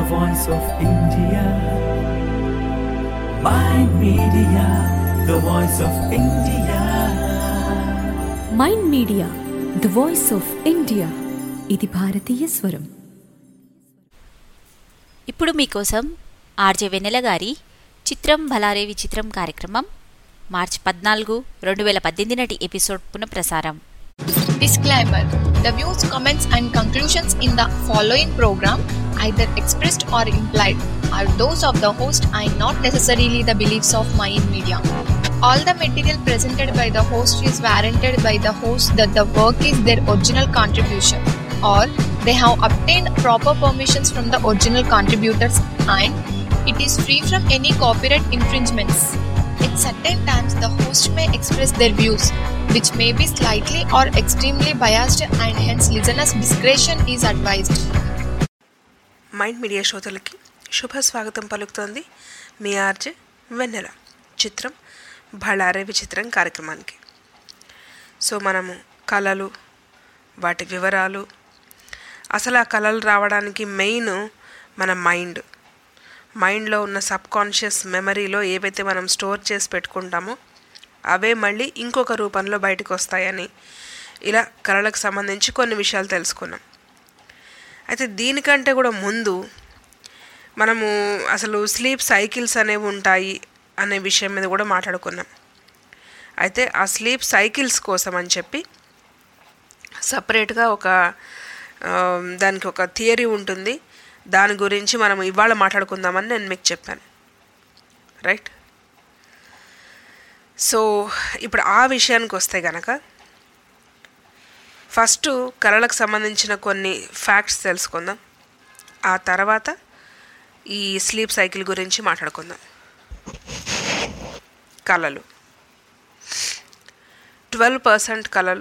voice of India. Mind Media, the voice of India. Mind media the voice of India ఇది భారతీయ స్వరం ఇప్పుడు మీకోసం ఆర్జే వెన్నెల గారి చిత్రం భలారే విచిత్రం కార్యక్రమం మార్చి పద్నాలుగు రెండు వేల పద్దెనిమిది నాటి ఎపిసోడ్ పునఃప్రసారం Disclaimer The views, comments, and conclusions in the following program, either expressed or implied, are those of the host and not necessarily the beliefs of Mayan Media. All the material presented by the host is warranted by the host that the work is their original contribution or they have obtained proper permissions from the original contributors and it is free from any copyright infringements. At certain times, the host may express their views, which may be slightly or extremely biased, and hence listeners' discretion is advised. Mind media శ్రోతలకి శుభ స్వాగతం పలుకుతోంది మీ RJ వెన్నెల చిత్రం బళారే విచిత్రం కార్యక్రమానికి so మనము కళలు వాటి వివరాలు అసలు ఆ కళలు రావడానికి మెయిన్ మన మైండ్ మైండ్లో ఉన్న సబ్ కాన్షియస్ మెమరీలో ఏవైతే మనం స్టోర్ చేసి పెట్టుకుంటామో అవే మళ్ళీ ఇంకొక రూపంలో బయటకు వస్తాయని ఇలా కళలకు సంబంధించి కొన్ని విషయాలు తెలుసుకున్నాం అయితే దీనికంటే కూడా ముందు మనము అసలు స్లీప్ సైకిల్స్ అనేవి ఉంటాయి అనే విషయం మీద కూడా మాట్లాడుకున్నాం అయితే ఆ స్లీప్ సైకిల్స్ కోసం అని చెప్పి సపరేట్గా ఒక ఆ, దానికి ఒక థియరీ ఉంటుంది దాని గురించి మనం ఇవాళ మాట్లాడుకుందామని నేను మీకు చెప్పాను రైట్ సో ఇప్పుడు ఆ విషయానికి వస్తే గనక ఫస్ట్ కళలకు సంబంధించిన కొన్ని ఫ్యాక్ట్స్ తెలుసుకుందాం ఆ తర్వాత ఈ స్లీప్ సైకిల్ గురించి మాట్లాడుకుందాం కళలు ట్వెల్వ్ పర్సెంట్ కళలు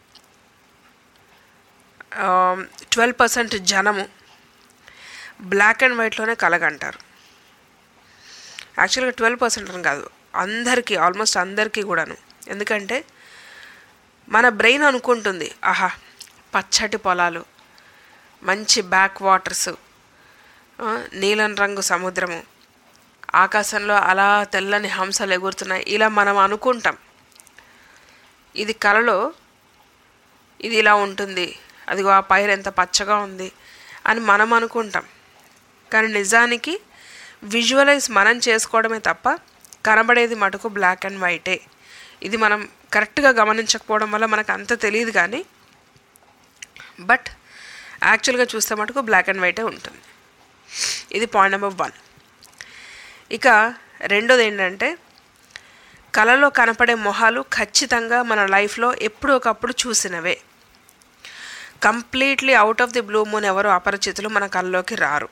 ట్వెల్వ్ పర్సెంట్ జనము బ్లాక్ అండ్ వైట్లోనే కలగంటారు యాక్చువల్గా ట్వెల్వ్ పర్సెంట్ అని కాదు అందరికీ ఆల్మోస్ట్ అందరికీ కూడాను ఎందుకంటే మన బ్రెయిన్ అనుకుంటుంది ఆహా పచ్చటి పొలాలు మంచి బ్యాక్ వాటర్స్ ఆ, నీలం రంగు సముద్రము ఆకాశంలో అలా తెల్లని హంసలు ఎగురుతున్నాయి ఇలా మనం అనుకుంటాం ఇది కలలో ఇది ఇలా ఉంటుంది అదిగో ఆ పైరు ఎంత పచ్చగా ఉంది అని మనం అనుకుంటాం కానీ నిజానికి విజువలైజ్ మనం చేసుకోవడమే తప్ప కనబడేది మటుకు బ్లాక్ అండ్ వైటే ఇది మనం కరెక్ట్గా గమనించకపోవడం వల్ల మనకు అంత తెలియదు కానీ బట్ యాక్చువల్గా చూస్తే మటుకు బ్లాక్ అండ్ వైటే ఉంటుంది ఇది పాయింట్ నెంబర్ వన్ ఇక రెండోది ఏంటంటే కళలో కనపడే మొహాలు ఖచ్చితంగా మన లైఫ్లో ఎప్పుడో ఒకప్పుడు చూసినవే completely out of the blue moon ఎవరు అపరిచితులు మన కళ్ళలోకి రారు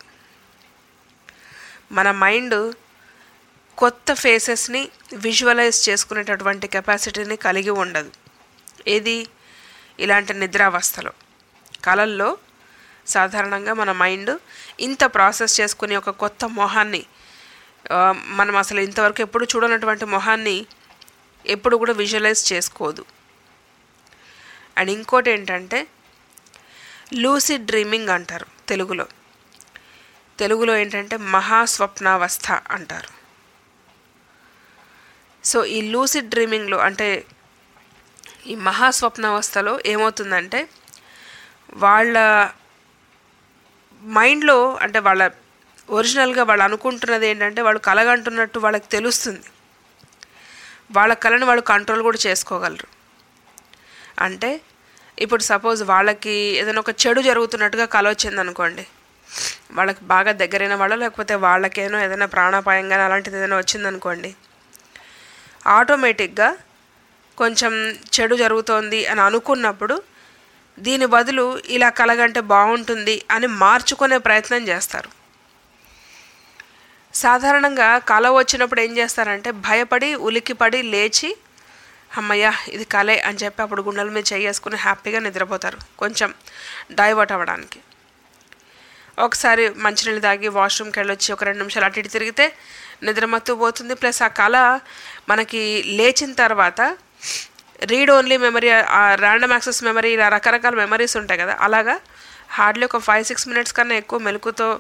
మన మైండ్ కొత్త ఫేసెస్ని విజువలైజ్ చేసుకునేటటువంటి కెపాసిటీని కలిగి ఉండదు ఏది ఇలాంటి నిద్రావస్థలో కళల్లో సాధారణంగా మన మైండ్ ఇంత ప్రాసెస్ చేసుకుని ఒక కొత్త మొహాన్ని ఆ, మనం అసలు ఇంతవరకు ఎప్పుడు చూడనటువంటి మొహాన్ని ఎప్పుడు కూడా విజువలైజ్ చేసుకోదు అండ్ ఇంకోటి ఏంటంటే లూసిడ్ డ్రీమింగ్ అంటారు తెలుగులో తెలుగులో ఏంటంటే మహాస్వప్నావస్థ అంటారు సో ఈ లూసిడ్ డ్రీమింగ్లో అంటే ఈ మహాస్వప్నావస్థలో ఏమవుతుందంటే వాళ్ళ మైండ్లో అంటే వాళ్ళ ఒరిజినల్గా వాళ్ళు అనుకుంటున్నది ఏంటంటే వాళ్ళు కలగంటున్నట్టు వాళ్ళకి తెలుస్తుంది వాళ్ళ కళని వాళ్ళు కంట్రోల్ కూడా చేసుకోగలరు అంటే ఇప్పుడు సపోజ్ వాళ్ళకి ఏదైనా ఒక చెడు జరుగుతున్నట్టుగా కల వచ్చింది అనుకోండి వాళ్ళకి బాగా దగ్గరైన వాళ్ళు లేకపోతే వాళ్ళకేనో ఏదైనా ప్రాణాపాయంగా అలాంటిది ఏదైనా వచ్చిందనుకోండి ఆటోమేటిక్గా కొంచెం చెడు జరుగుతోంది అని అనుకున్నప్పుడు దీని బదులు ఇలా కలగంటే బాగుంటుంది అని మార్చుకునే ప్రయత్నం చేస్తారు సాధారణంగా కళ వచ్చినప్పుడు ఏం చేస్తారంటే భయపడి ఉలిక్కిపడి లేచి అమ్మయ్య ఇది కలే అని చెప్పి అప్పుడు గుండెల మీద చేసుకుని హ్యాపీగా నిద్రపోతారు కొంచెం డైవర్ట్ అవ్వడానికి ఒకసారి మంచినీళ్ళు తాగి వాష్రూమ్కి వెళ్ళొచ్చి ఒక రెండు నిమిషాలు అటు ఇటు తిరిగితే నిద్ర మత్తు పోతుంది ప్లస్ ఆ కళ మనకి లేచిన తర్వాత read only memory random access memory ఇలా రకరకాల మెమరీస్ ఉంటాయి కదా అలాగా హార్డ్లీ ఒక ఫైవ్ సిక్స్ మినిట్స్ కన్నా ఎక్కువ మెలకుతో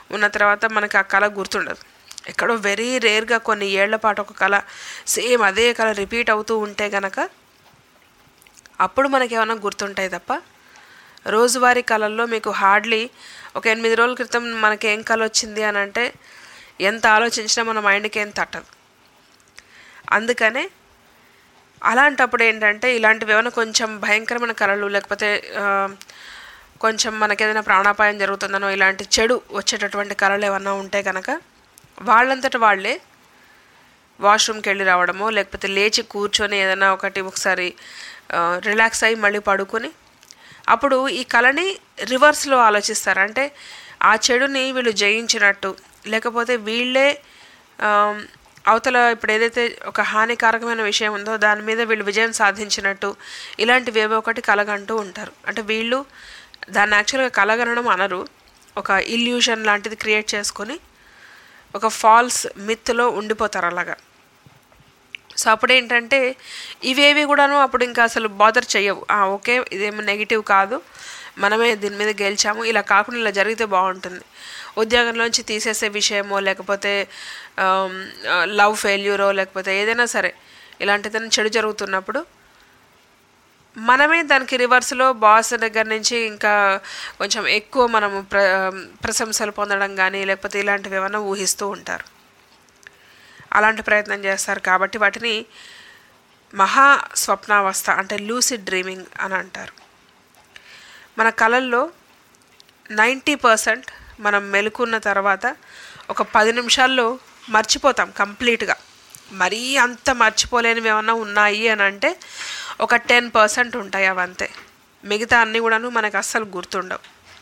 ఉన్న తర్వాత మనకి ఆ కళ గుర్తుండదు ఎక్కడో వెరీ రేర్గా కొన్ని ఏళ్ల పాటు ఒక కళ సేమ్ అదే కళ రిపీట్ అవుతూ ఉంటే గనక అప్పుడు మనకి ఏమైనా గుర్తుంటాయి తప్ప రోజువారీ కళల్లో మీకు హార్డ్లీ ఒక ఎనిమిది రోజుల క్రితం మనకి ఏం కళ వచ్చింది అని అంటే ఎంత ఆలోచించినా మన మైండ్కి ఏం తట్టదు అందుకనే అలాంటప్పుడు ఏంటంటే ఇలాంటివి ఏమైనా కొంచెం భయంకరమైన కళలు లేకపోతే ఆ, కొంచెం మనకి ఏదైనా ప్రాణాపాయం జరుగుతుందనో ఇలాంటి చెడు వచ్చేటటువంటి కళలు ఏమన్నా ఉంటే కనుక వాళ్ళంతట వాళ్ళే వాష్రూమ్కి వెళ్ళి రావడమో లేకపోతే లేచి కూర్చొని ఏదైనా ఒకటి ఒకసారి రిలాక్స్ అయ్యి మళ్ళీ పడుకొని అప్పుడు ఈ కళని రివర్స్లో ఆలోచిస్తారు అంటే ఆ చెడుని వీళ్ళు జయించినట్టు లేకపోతే వీళ్ళే ఆ, అవతల ఇప్పుడు ఏదైతే ఒక హానికారకమైన విషయం ఉందో దాని మీద వీళ్ళు విజయం సాధించినట్టు ఇలాంటివి ఏవో ఒకటి కలగంటూ ఉంటారు అంటే వీళ్ళు దాన్ని యాక్చువల్గా కలగనడం అనరు ఒక ఇల్యూషన్ లాంటిది క్రియేట్ చేసుకొని ఒక ఫాల్స్ మిత్లో ఉండిపోతారు అలాగా సో అప్పుడు ఏంటంటే ఇవేవి కూడాను అప్పుడు ఇంకా అసలు బాదర్ చెయ్యవు ఆ, ఓకే ఇదేమో నెగిటివ్ కాదు మనమే దీని మీద గెలిచాము ఇలా కాకుండా ఇలా జరిగితే బాగుంటుంది ఉద్యోగంలోంచి తీసేసే విషయమో లేకపోతే లవ్ ఫెయిల్యూరో లేకపోతే ఏదైనా సరే ఇలాంటిదైనా చెడు జరుగుతున్నప్పుడు మనమే దానికి రివర్స్లో బాస్ దగ్గర నుంచి ఇంకా కొంచెం ఎక్కువ మనము ప్ర ప్రశంసలు పొందడం కానీ లేకపోతే ఇలాంటివి ఏమైనా ఊహిస్తూ ఉంటారు అలాంటి ప్రయత్నం చేస్తారు కాబట్టి వాటిని మహా స్వప్నావస్థ అంటే లూసిడ్ డ్రీమింగ్ అని అంటారు మన కళల్లో నైంటీ పర్సెంట్ మనం మెలుకున్న తర్వాత ఒక పది నిమిషాల్లో మర్చిపోతాం కంప్లీట్గా మరీ అంత మర్చిపోలేనివి ఏమన్నా ఉన్నాయి అని అంటే ఒక టెన్ పర్సెంట్ ఉంటాయి అవంతే మిగతా అన్నీ కూడాను మనకు అస్సలు గుర్తుండవు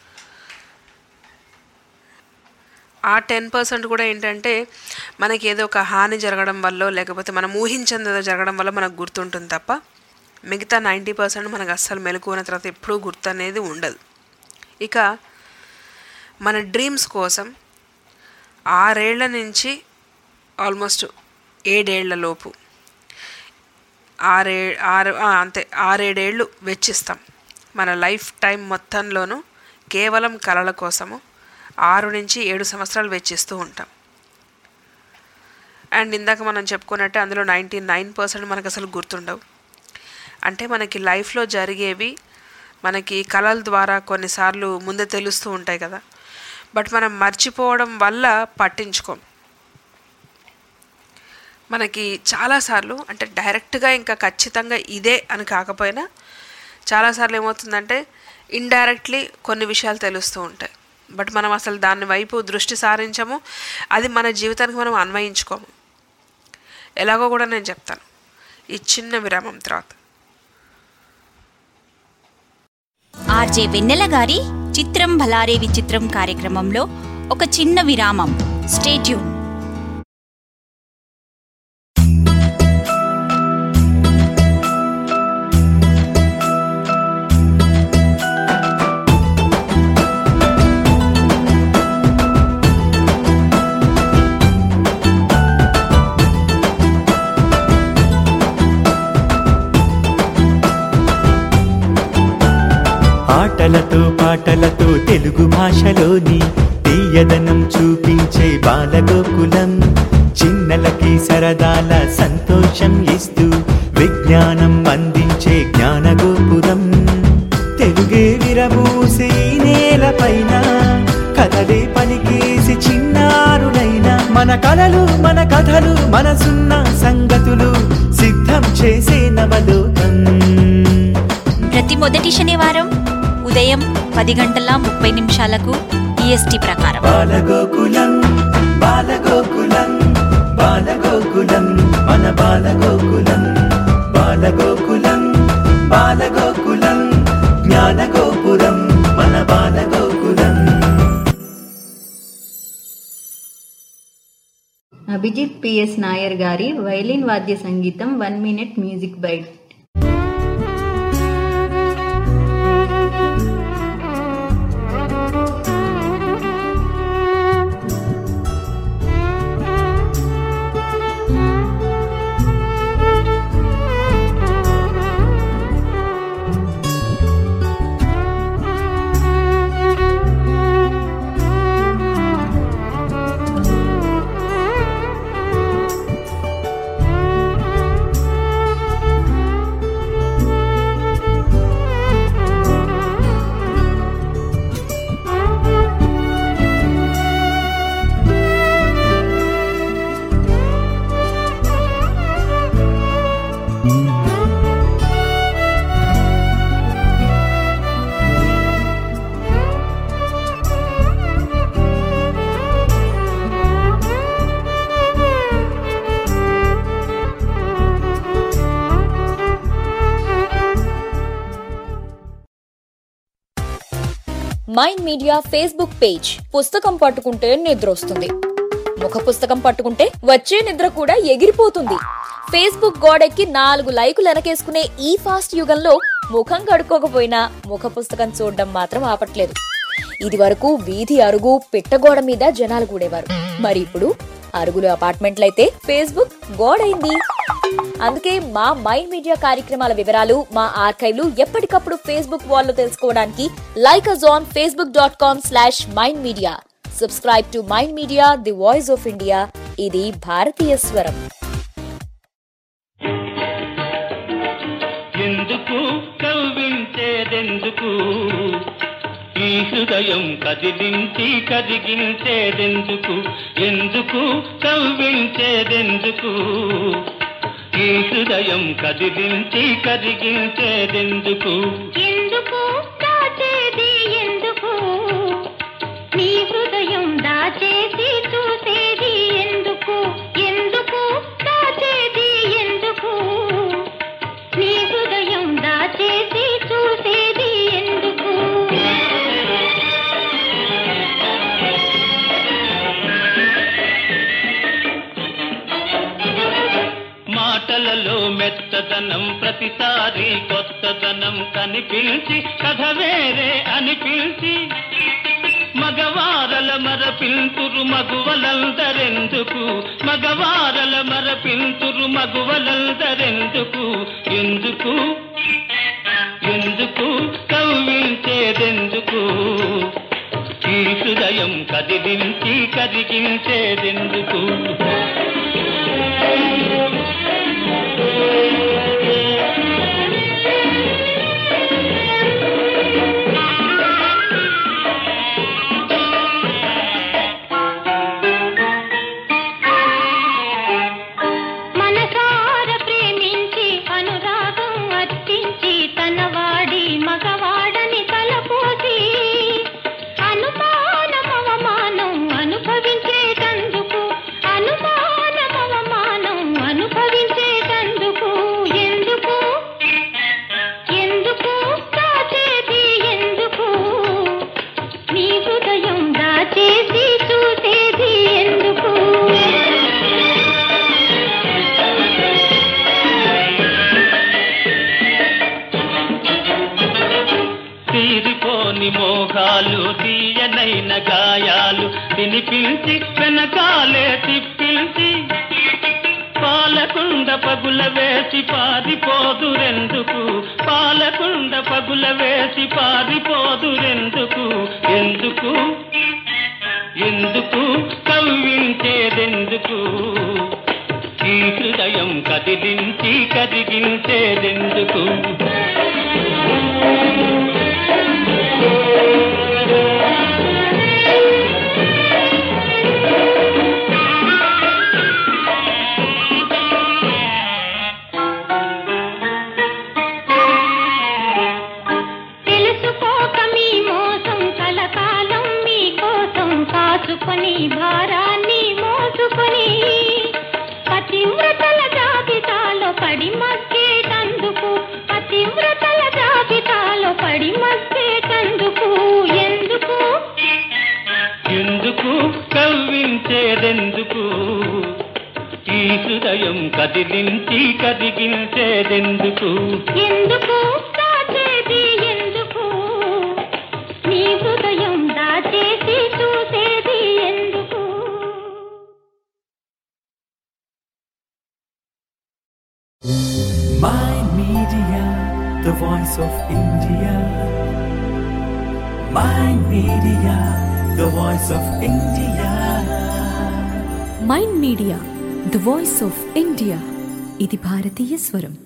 ఆ టెన్ పర్సెంట్ కూడా ఏంటంటే మనకి ఏదో ఒక హాని జరగడం వల్ల లేకపోతే మనం ఊహించింది ఏదో జరగడం వల్ల మనకు గుర్తుంటుంది తప్ప మిగతా నైంటీ పర్సెంట్ మనకు అస్సలు మెలకువన తర్వాత ఎప్పుడూ గుర్తు అనేది ఉండదు ఇక మన డ్రీమ్స్ కోసం ఆరేళ్ల నుంచి ఆల్మోస్ట్ ఏడేళ్ల లోపు ఆరే ఆరు ఆ, అంతే ఆరేడేళ్ళు వెచ్చిస్తాం మన లైఫ్ టైం మొత్తంలోనూ కేవలం కళల కోసము ఆరు నుంచి ఏడు సంవత్సరాలు వెచ్చిస్తూ ఉంటాం అండ్ ఇందాక మనం చెప్పుకున్నట్టే అందులో నైంటీ నైన్ పర్సెంట్ మనకు అసలు గుర్తుండవు అంటే మనకి లైఫ్లో జరిగేవి మనకి కళల ద్వారా కొన్నిసార్లు ముందే తెలుస్తూ ఉంటాయి కదా బట్ మనం మర్చిపోవడం వల్ల పట్టించుకోం మనకి చాలాసార్లు అంటే డైరెక్ట్గా ఇంకా ఖచ్చితంగా ఇదే అని కాకపోయినా చాలాసార్లు ఏమవుతుందంటే ఇండైరెక్ట్లీ కొన్ని విషయాలు తెలుస్తూ ఉంటాయి బట్ మనం అసలు దాని వైపు దృష్టి సారించము అది మన జీవితానికి మనం అన్వయించుకోము ఎలాగో కూడా నేను చెప్తాను ఈ చిన్న విరామం తర్వాత ఆర్జే వెన్నెల గారి చిత్రం భలారే విచిత్రం కార్యక్రమంలో ఒక చిన్న విరామం స్టేట్యూన్ ఆటలతో పాటలతో తెలుగు భాషలోని తీయదనం చూపించే బాలగోకులం చిన్నలకి సరదాల సంతోషం ఇస్తూ విజ్ఞానం అందించే జ్ఞానగోపురం తెలుగే విరబూసి ఈ నేలపైన కథలే పలికేసి చిన్నారులైన మన కలలు మన కథలు మనసున్న సంగతులు సిద్ధం చేసే నవలోకం ప్రతి మొదటి శనివారం ఉదయం పది గంటల ముప్పై నిమిషాలకు ఈఎస్టీ ప్రకారం బాలగోకులం బాలగోకులం బాలగోకులం మన బాలగోకులం బాలగోకులం బాలగోకులం జ్ఞానగోపురం మన బాలగోకులం అభిజిత్ పిఎస్ నాయర్ గారి వైలిన్ వాద్య సంగీతం వన్ మినిట్ మ్యూజిక్ బైట్ ఆ మైండ్ మీడియా ఫేస్బుక్ పేజ్ పుస్తకం పట్టుకుంటే నిద్ర వస్తుంది ముఖ పుస్తకం పట్టుకుంటే వచ్చే నిద్ర కూడా ఎగిరిపోతుంది ఫేస్బుక్ గోడెక్కి నాలుగు లైకులు వెనకేసుకునే ఈ ఫాస్ట్ యుగంలో ముఖం కడుక్కోకపోయినా ముఖ పుస్తకం చూడడం మాత్రం ఆపట్లేదు ఇది వరకు వీధి అరుగు పిట్టగోడ మీద జనాలు కూడేవారు మరి ఇప్పుడు అరుగులు అపార్ట్మెంట్లయితే ఫేస్బుక్ గోడైంది అందుకే మా మైండ్ మీడియా కార్యక్రమాల వివరాలు మా ఆర్కైవ్లు ఎప్పటికప్పుడు ఫేస్బుక్ వాల్లో తెలుసుకోవడానికి like us on Facebook dot com slash mind media subscribe to mind media the voice of India ఇది భారతీయ స్వరం ఎందుకు కవ్వించేదెందుకు ఈ హృదయం కదిలించి కదిగించేదెందుకు ఎందుకు కవ్వించేదెందుకు ఈ హృదయం కదిలించి కదిగించేదెందుకు ఎందుకు దాచేది ఎందుకు నీ హృదయం దాచేసి చూసేది ఎందుకు ఎందుకు దాచేది ఎందుకు నీ హృదయం దాచేసి చూసేది ఎందుకు మాటలలో మెత్తదనం ప్రతిసారి కొత్తదనం కనిపించి కథ వేరే అనిపించి మగవారల మరపింతురు మగువలందరెందుకు మగవారల మరపింతురు మగువలందరెందుకు ఎందుకు ఎందుకు కవ్వించేదెందుకు ఈ హృదయం కదిలించి కదిగించేదెందుకు మనసార ప్రేమించి అనురాగం అర్పించి తన వాడి మగవాడని తలపోసి అనుమానం అవమానం అనుభవించేటందుకు అనుమానం అవమానం అనుభవించేటందుకు ఎందుకు ఎందుకు దాచేది ఎందుకు నీ హృదయం దాచేసి చూసేది ఎందుకు తీరిపోని మోహాలు తీయనైన గాయాలు వినిపించి వెనకాలే తిప్పించి పాలకుండ పగుల వేసి పారిపోదురెందుకు పాలకుండ పగుల వేసి పారిపోదురెందుకు ఎందుకు ఎందుకు కవ్వించేదెందుకు ఈ హృదయం కదిలించి కదిగించేదెందుకు తెలుసుకోక మీ మోసం కలకాలం మీ కోసం కాచుకొని భారాన్ని మోసుకొని పతివ్రతల జాబితాలో పడి మగ్గేటందుకు పతివ్రతల జాబితాలో పడి మగ్గేటందుకు ఎందుకు ఎందుకు కవ్వించేదెందుకు ఈ హృదయం కదిలించి కదిగించేదెందుకు ఎందుకు దాచేది ఎందుకు నీ హృదయం దాచేసి చూసేది ఎందుకు Mind Media, the voice of India. Mind Media, the voice of India. Mind media the voice of India ఇది భారతీయ స్వరం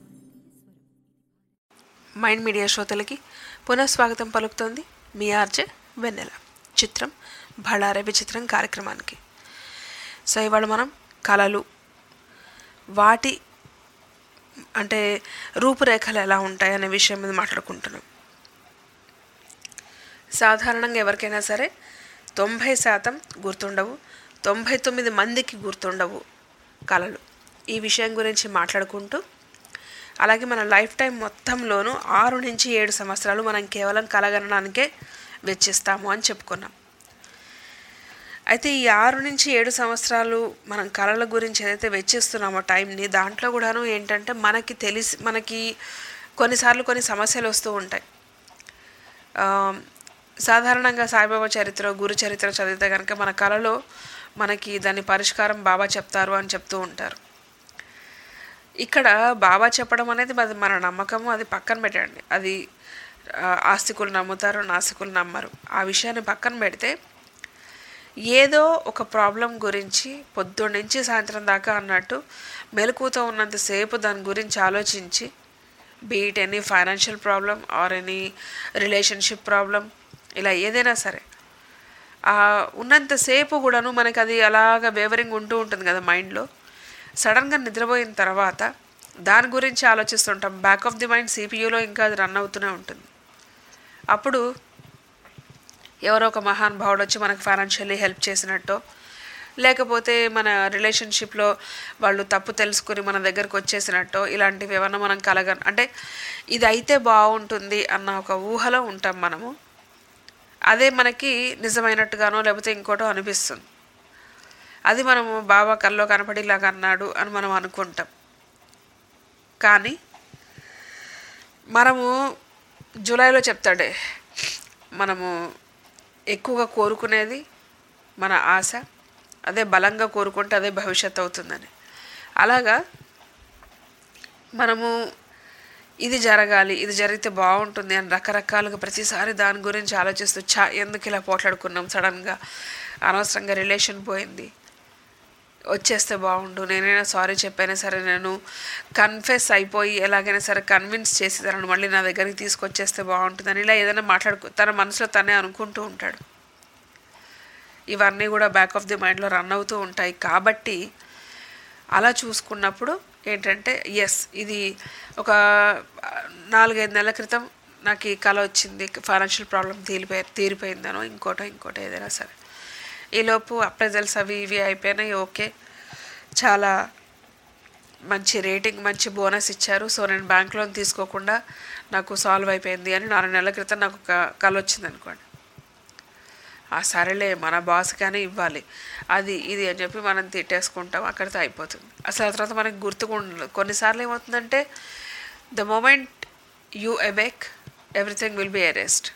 మైండ్ మీడియా శ్రోతలకి పునఃస్వాగతం పలుకుతోంది మీ ఆర్జే వెన్నెల చిత్రం బళారే విచిత్రం కార్యక్రమానికి సో ఇవాళ మనం కళలు వాటి అంటే రూపురేఖలు ఎలా ఉంటాయి అనే విషయం మీద మాట్లాడుకుంటున్నాం సాధారణంగా ఎవరికైనా సరే తొంభై శాతం గుర్తుండవు తొంభై తొమ్మిది మందికి గుర్తుండవు కళలు ఈ విషయం గురించి మాట్లాడుకుంటూ అలాగే మన లైఫ్ టైం మొత్తంలోనూ ఆరు నుంచి ఏడు సంవత్సరాలు మనం కేవలం కలగనడానికే వెచ్చిస్తాము అని చెప్పుకున్నాం అయితే ఈ ఆరు నుంచి ఏడు సంవత్సరాలు మనం కళల గురించి ఏదైతే వెచ్చిస్తున్నామో టైంని దాంట్లో కూడాను ఏంటంటే మనకి తెలిసి మనకి కొన్నిసార్లు కొన్ని సమస్యలు వస్తూ ఉంటాయి ఆ, సాధారణంగా సాయిబాబా చరిత్ర గురు చరిత్ర చదివితే కనుక మన కళలో మనకి దాని పరిష్కారం బాబా చెప్తారు అని చెప్తూ ఉంటారు ఇక్కడ బాబా చెప్పడం అనేది అది మన నమ్మకము అది పక్కన పెట్టండి అది ఆ, ఆస్తికులు నమ్ముతారు నాస్తికులు నమ్మరు ఆ విషయాన్ని పక్కన పెడితే ఏదో ఒక ప్రాబ్లం గురించి పొద్దున్న నుంచి సాయంత్రం దాకా అన్నట్టు మెలకువతో ఉన్నంతసేపు దాని గురించి ఆలోచించి be it any financial problem or any relationship problem ఇలా ఏదైనా సరే ఆ ఉన్నంతసేపు కూడాను మనకి అది అలాగ వేవరింగ్ ఉంటూ ఉంటుంది కదా మైండ్లో సడన్గా నిద్రపోయిన తర్వాత దాని గురించి ఆలోచిస్తుంటాం బ్యాక్ ఆఫ్ ది మైండ్ సిపియూలో ఇంకా అది రన్ అవుతూనే ఉంటుంది అప్పుడు ఎవరో ఒక మహానుభావుడు వచ్చి మనకు ఫైనాన్షియల్లీ హెల్ప్ చేసినట్టో లేకపోతే మన రిలేషన్షిప్లో వాళ్ళు తప్పు తెలుసుకుని మన దగ్గరకు వచ్చేసినట్టో ఇలాంటివి ఏమన్నా మనం కలగ అంటే ఇది అయితే బాగుంటుంది అన్న ఒక ఊహలో ఉంటాం మనము అదే మనకి నిజమైనట్టుగానో లేకపోతే ఇంకోటో అనిపిస్తుంది అది మనము బాబా కల్లో కనపడేలాగా అన్నాడు అని మనం అనుకుంటాం కానీ మనము జూలైలో చెప్తాడే మనము ఎక్కువగా కోరుకునేది మన ఆశ అదే బలంగా కోరుకుంటే అదే భవిష్యత్తు అవుతుందని అలాగా మనము ఇది జరగాలి ఇది జరిగితే బాగుంటుంది అని రకరకాలుగా ప్రతిసారి దాని గురించి ఆలోచిస్తూ చా ఎందుకు ఇలా పోట్లాడుకున్నాం సడన్గా అనవసరంగా రిలేషన్ పోయింది వచ్చేస్తే బాగుండు నేనైనా సారీ చెప్పైనా సరే నేను కన్ఫెస్ అయిపోయి ఎలాగైనా సరే కన్విన్స్ చేసి తనను మళ్ళీ నా దగ్గరికి తీసుకొచ్చేస్తే బాగుంటుందని ఇలా ఏదైనా మాట్లాడుకో తన మనసులో తనే అనుకుంటూ ఉంటాడు ఇవన్నీ కూడా బ్యాక్ ఆఫ్ ది మైండ్లో రన్ అవుతూ ఉంటాయి కాబట్టి అలా చూసుకున్నప్పుడు ఏంటంటే ఎస్ ఇది ఒక నాలుగైదు నెలల క్రితం నాకు ఈ కళ వచ్చింది ఫైనాన్షియల్ ప్రాబ్లం తీరిపోయి తీరిపోయిందనో ఇంకోటో ఇంకోటో ఏదైనా సరే ఈలోపు అప్రైజల్స్ అవి ఇవి అయిపోయినాయి ఓకే చాలా మంచి రేటింగ్ మంచి బోనస్ ఇచ్చారు సో నేను బ్యాంక్ లోన్ తీసుకోకుండా నాకు సాల్వ్ అయిపోయింది అని నాలుగు నెలల క్రితం నాకు ఒక కళ వచ్చింది అనుకోండి ఆ సరేలే మన బాస్ కానీ ఇవ్వాలి అది ఇది అని చెప్పి మనం తిట్టేసుకుంటాం అక్కడితో అయిపోతుంది అసలు ఆ తర్వాత మనకి గుర్తుకుండదు కొన్నిసార్లు ఏమవుతుందంటే the moment you awake everything will be erased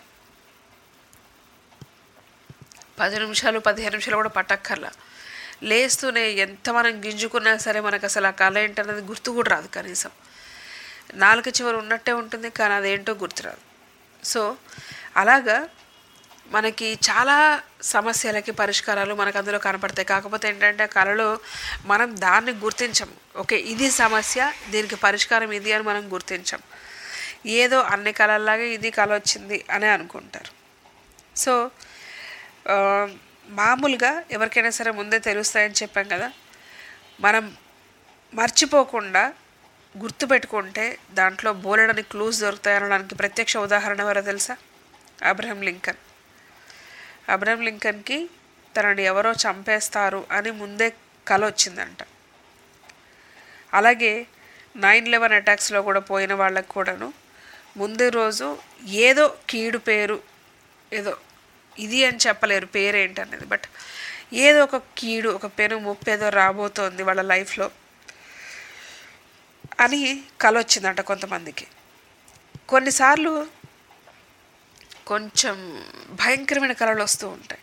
పది నిమిషాలు పదిహేను నిమిషాలు కూడా పట్టక్కర్లా లేస్తూనే ఎంత మనం గింజుకున్నా సరే మనకు అసలు ఆ కళ ఏంటనేది గుర్తు కూడా రాదు కనీసం నాలుగు చివరి ఉన్నట్టే ఉంటుంది కానీ అదేంటో గుర్తురాదు సో అలాగా మనకి చాలా సమస్యలకి పరిష్కారాలు మనకు అందులో కనపడతాయి కాకపోతే ఏంటంటే ఆ కళలో మనం దాన్ని గుర్తించం ఓకే ఇది సమస్య దీనికి పరిష్కారం ఇది అని మనం గుర్తించం ఏదో అన్ని కళల్లాగే ఇది కళ వచ్చింది అనే అనుకుంటారు సో ఆ, మామూలుగా ఎవరికైనా సరే ముందే తెలుస్తాయని చెప్పాం కదా మనం మర్చిపోకుండా గుర్తుపెట్టుకుంటే దాంట్లో బోలెడని క్లూస్ దొరుకుతాయి అనడానికి ప్రత్యక్ష ఉదాహరణ ఎవరో తెలుసా అబ్రహం లింకన్ అబ్రహం లింకన్కి తనని ఎవరో చంపేస్తారు అని ముందే కల వచ్చిందంట అలాగే నైన్ లెవెన్ అటాక్స్లో కూడా పోయిన వాళ్ళకి కూడాను ముందే రోజు ఏదో కీడు పేరు ఏదో ఇది అని చెప్పలేరు పేరేంటి అనేది బట్ ఏదో ఒక కీడు ఒక పెను ముప్పు ఏదో రాబోతోంది వాళ్ళ లైఫ్లో అని కల వచ్చిందంట కొంతమందికి కొన్నిసార్లు కొంచెం భయంకరమైన కళలు వస్తూ ఉంటాయి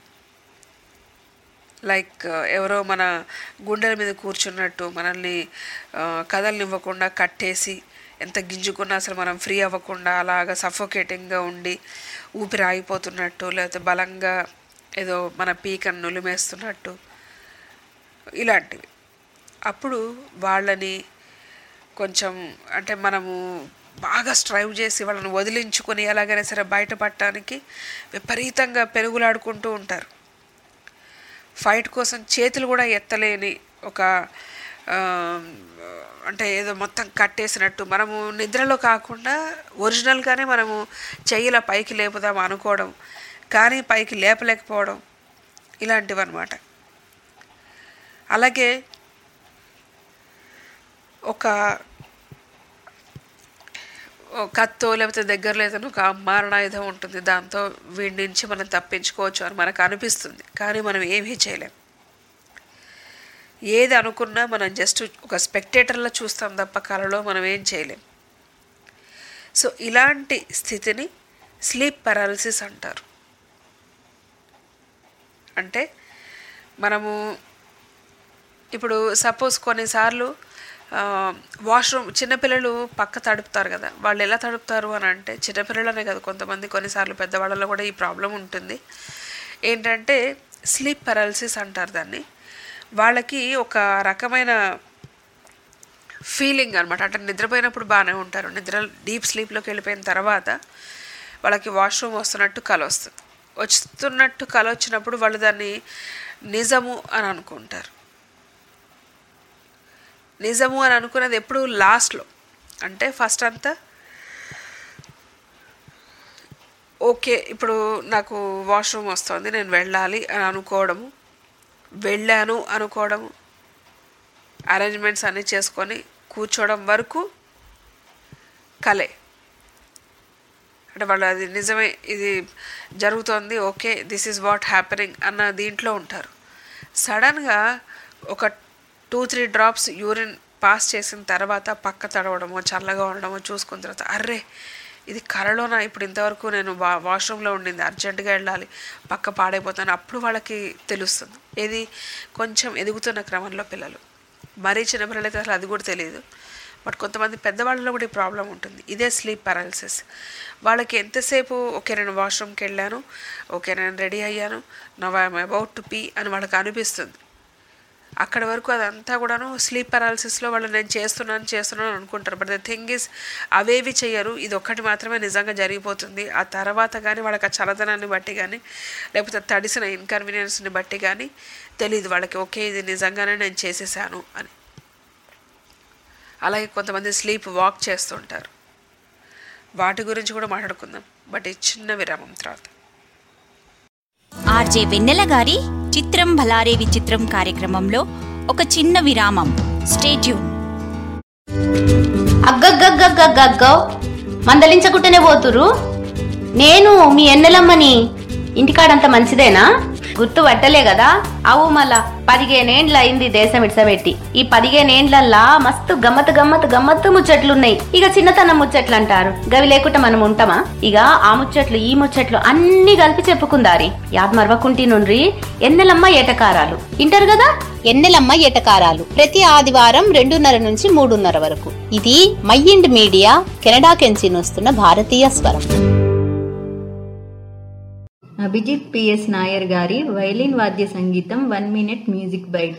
లైక్ ఎవరో మన గుండెల మీద కూర్చున్నట్టు మనల్ని ఆ, కదలనివ్వకుండా కట్టేసి ఎంత గింజుకున్నా అసలు మనం ఫ్రీ అవ్వకుండా అలాగా సఫోకేటింగ్గా ఉండి ఊపిరి ఆగిపోతున్నట్టు లేకపోతే బలంగా ఏదో మన పీకను నులిమేస్తున్నట్టు ఇలాంటివి అప్పుడు వాళ్ళని కొంచెం అంటే మనము బాగా స్ట్రైవ్ చేసి వాళ్ళని వదిలించుకొని ఎలాగైనా సరే బయటపడటానికి విపరీతంగా పెనుగులాడుకుంటూ ఉంటారు ఫైట్ కోసం చేతులు కూడా ఎత్తలేని ఒక ఆ, అంటే ఏదో మొత్తం కట్టేసినట్టు మనము నిద్రలో కాకుండా ఒరిజినల్గానే మనము చెయ్యిల పైకి లేపుదాం అనుకోవడం కానీ పైకి లేపలేకపోవడం ఇలాంటివి అనమాట అలాగే ఒక ఓ కత్తో లేకపోతే దగ్గరలో ఏదైనా ఒక మారణాయుధం ఉంటుంది దాంతో వీడి నుంచి మనం తప్పించుకోవచ్చు అని మనకు అనిపిస్తుంది కానీ మనం ఏమీ చేయలేం ఏది అనుకున్నా మనం జస్ట్ ఒక స్పెక్టేటర్లో చూస్తాం తప్ప కళలో మనం ఏం చేయలేం సో ఇలాంటి స్థితిని స్లీప్ పారాలసిస్ అంటారు అంటే మనము ఇప్పుడు సపోజ్ కొన్నిసార్లు వాష్రూమ్ చిన్నపిల్లలు పక్క తడుపుతారు కదా వాళ్ళు ఎలా తడుపుతారు అని అంటే చిన్నపిల్లలనే కదా కొంతమంది కొన్నిసార్లు పెద్దవాళ్ళలో కూడా ఈ ప్రాబ్లం ఉంటుంది ఏంటంటే స్లీప్ పారాలసిస్ అంటారు దాన్ని వాళ్ళకి ఒక రకమైన ఫీలింగ్ అనమాట అంటే నిద్రపోయినప్పుడు బాగానే ఉంటారు నిద్ర డీప్ స్లీప్లోకి వెళ్ళిపోయిన తర్వాత వాళ్ళకి వాష్రూమ్ వస్తున్నట్టు కల వస్తుంది వస్తున్నట్టు కల వచ్చినప్పుడు వాళ్ళు దాన్ని నిజము అని అనుకుంటారు నిజము అని అనుకున్నది ఎప్పుడు లాస్ట్లో అంటే ఫస్ట్ అంతా ఓకే ఇప్పుడు నాకు వాష్రూమ్ వస్తుంది నేను వెళ్ళాలి అని అనుకోవడము వెళ్ళాను అనుకోవడము అరేంజ్మెంట్స్ అన్నీ చేసుకొని కూర్చోవడం వరకు కలే అంటే వాళ్ళు అది నిజమే ఇది జరుగుతోంది okay this is what happening అన్న దీంట్లో ఉంటారు సడన్గా ఒక two three drops urine pass చేసిన తర్వాత పక్క తడవడమో చల్లగా ఉండడమో చూసుకున్న తర్వాత అర్రే ఇది కరలోనా ఇప్పుడు ఇంతవరకు నేను వా వాష్రూమ్లో ఉండింది అర్జెంటుగా వెళ్ళాలి పక్క పాడైపోతాను అప్పుడు వాళ్ళకి తెలుస్తుంది ఏది కొంచెం ఎదుగుతున్న క్రమంలో పిల్లలు మరీ చిన్నపిల్లలైతే అసలు అది కూడా తెలియదు బట్ కొంతమంది పెద్దవాళ్ళలో కూడా ఈ ప్రాబ్లం ఉంటుంది ఇదే స్లీప్ పారాలిసిస్ వాళ్ళకి ఎంతసేపు ఓకే నేను వాష్రూమ్కి వెళ్ళాను ఓకే నేను రెడీ అయ్యాను now I'm about to pee అని వాళ్ళకి అనిపిస్తుంది అక్కడి వరకు అదంతా కూడాను స్లీప్ పారాలసిస్లో వాళ్ళు నేను చేస్తున్నాను చేస్తున్నాను అనుకుంటారు బట్ ద థింగ్ ఇస్ అవేవి చెయ్యరు ఇది ఒక్కటి మాత్రమే నిజంగా జరిగిపోతుంది ఆ తర్వాత కానీ వాళ్ళకి ఆ చలదనాన్ని బట్టి కానీ లేకపోతే తడిసిన ఇన్కన్వీనియన్స్ని బట్టి కానీ తెలియదు వాళ్ళకి ఓకే ఇది నిజంగానే నేను చేసేసాను అని అలాగే కొంతమంది స్లీప్ వాక్ చేస్తుంటారు వాటి గురించి కూడా మాట్లాడుకుందాం బట్ ఈ చిన్న విరామం తర్వాత ఆర్జే వెన్నెల గారి చిత్రం భలారే విచిత్రం కార్యక్రమంలో ఒక చిన్న విరామం స్టేట్యూన్ అగ్గగ్గగ్గగ్గగ్గో మందలించకుంటేనే పోతురు నేను మీ ఎన్నెలమ్మని ఇంటికాడంత మంచిదేనా గుర్తు పట్టలే కదా అవు మళ్ళా పదిహేనేండ్ల అయింది దేశం ఇడ్సబెట్టి ఈ పదిహేనేండ్లల్లా మస్తు గమ్మత్ గమ్మత్ గమ్మత్తు ముచ్చట్లున్నాయి ఇక చిన్నతనం ముచ్చట్లు అంటారు గవి లేకుండా మనం ఉంటామా ఇక ఆ ముచ్చట్లు ఈ ముచ్చట్లు అన్ని కలిపి చెప్పుకుందారి యాద్ మరవకుంటి నుండ్రి ఎన్నెలమ్మ ఏటకారాలు ఇంటారు కదా ఎన్నెలమ్మ ఎటకారాలు ప్రతి ఆదివారం రెండున్నర నుంచి మూడున్నర వరకు ఇది మైండ్ మీడియా కెనడా కెంచి వస్తున్న భారతీయ స్వరం అభిజిత్ పిఎస్ నాయర్ గారి వైలిన్ వాద్య సంగీతం one minute music byte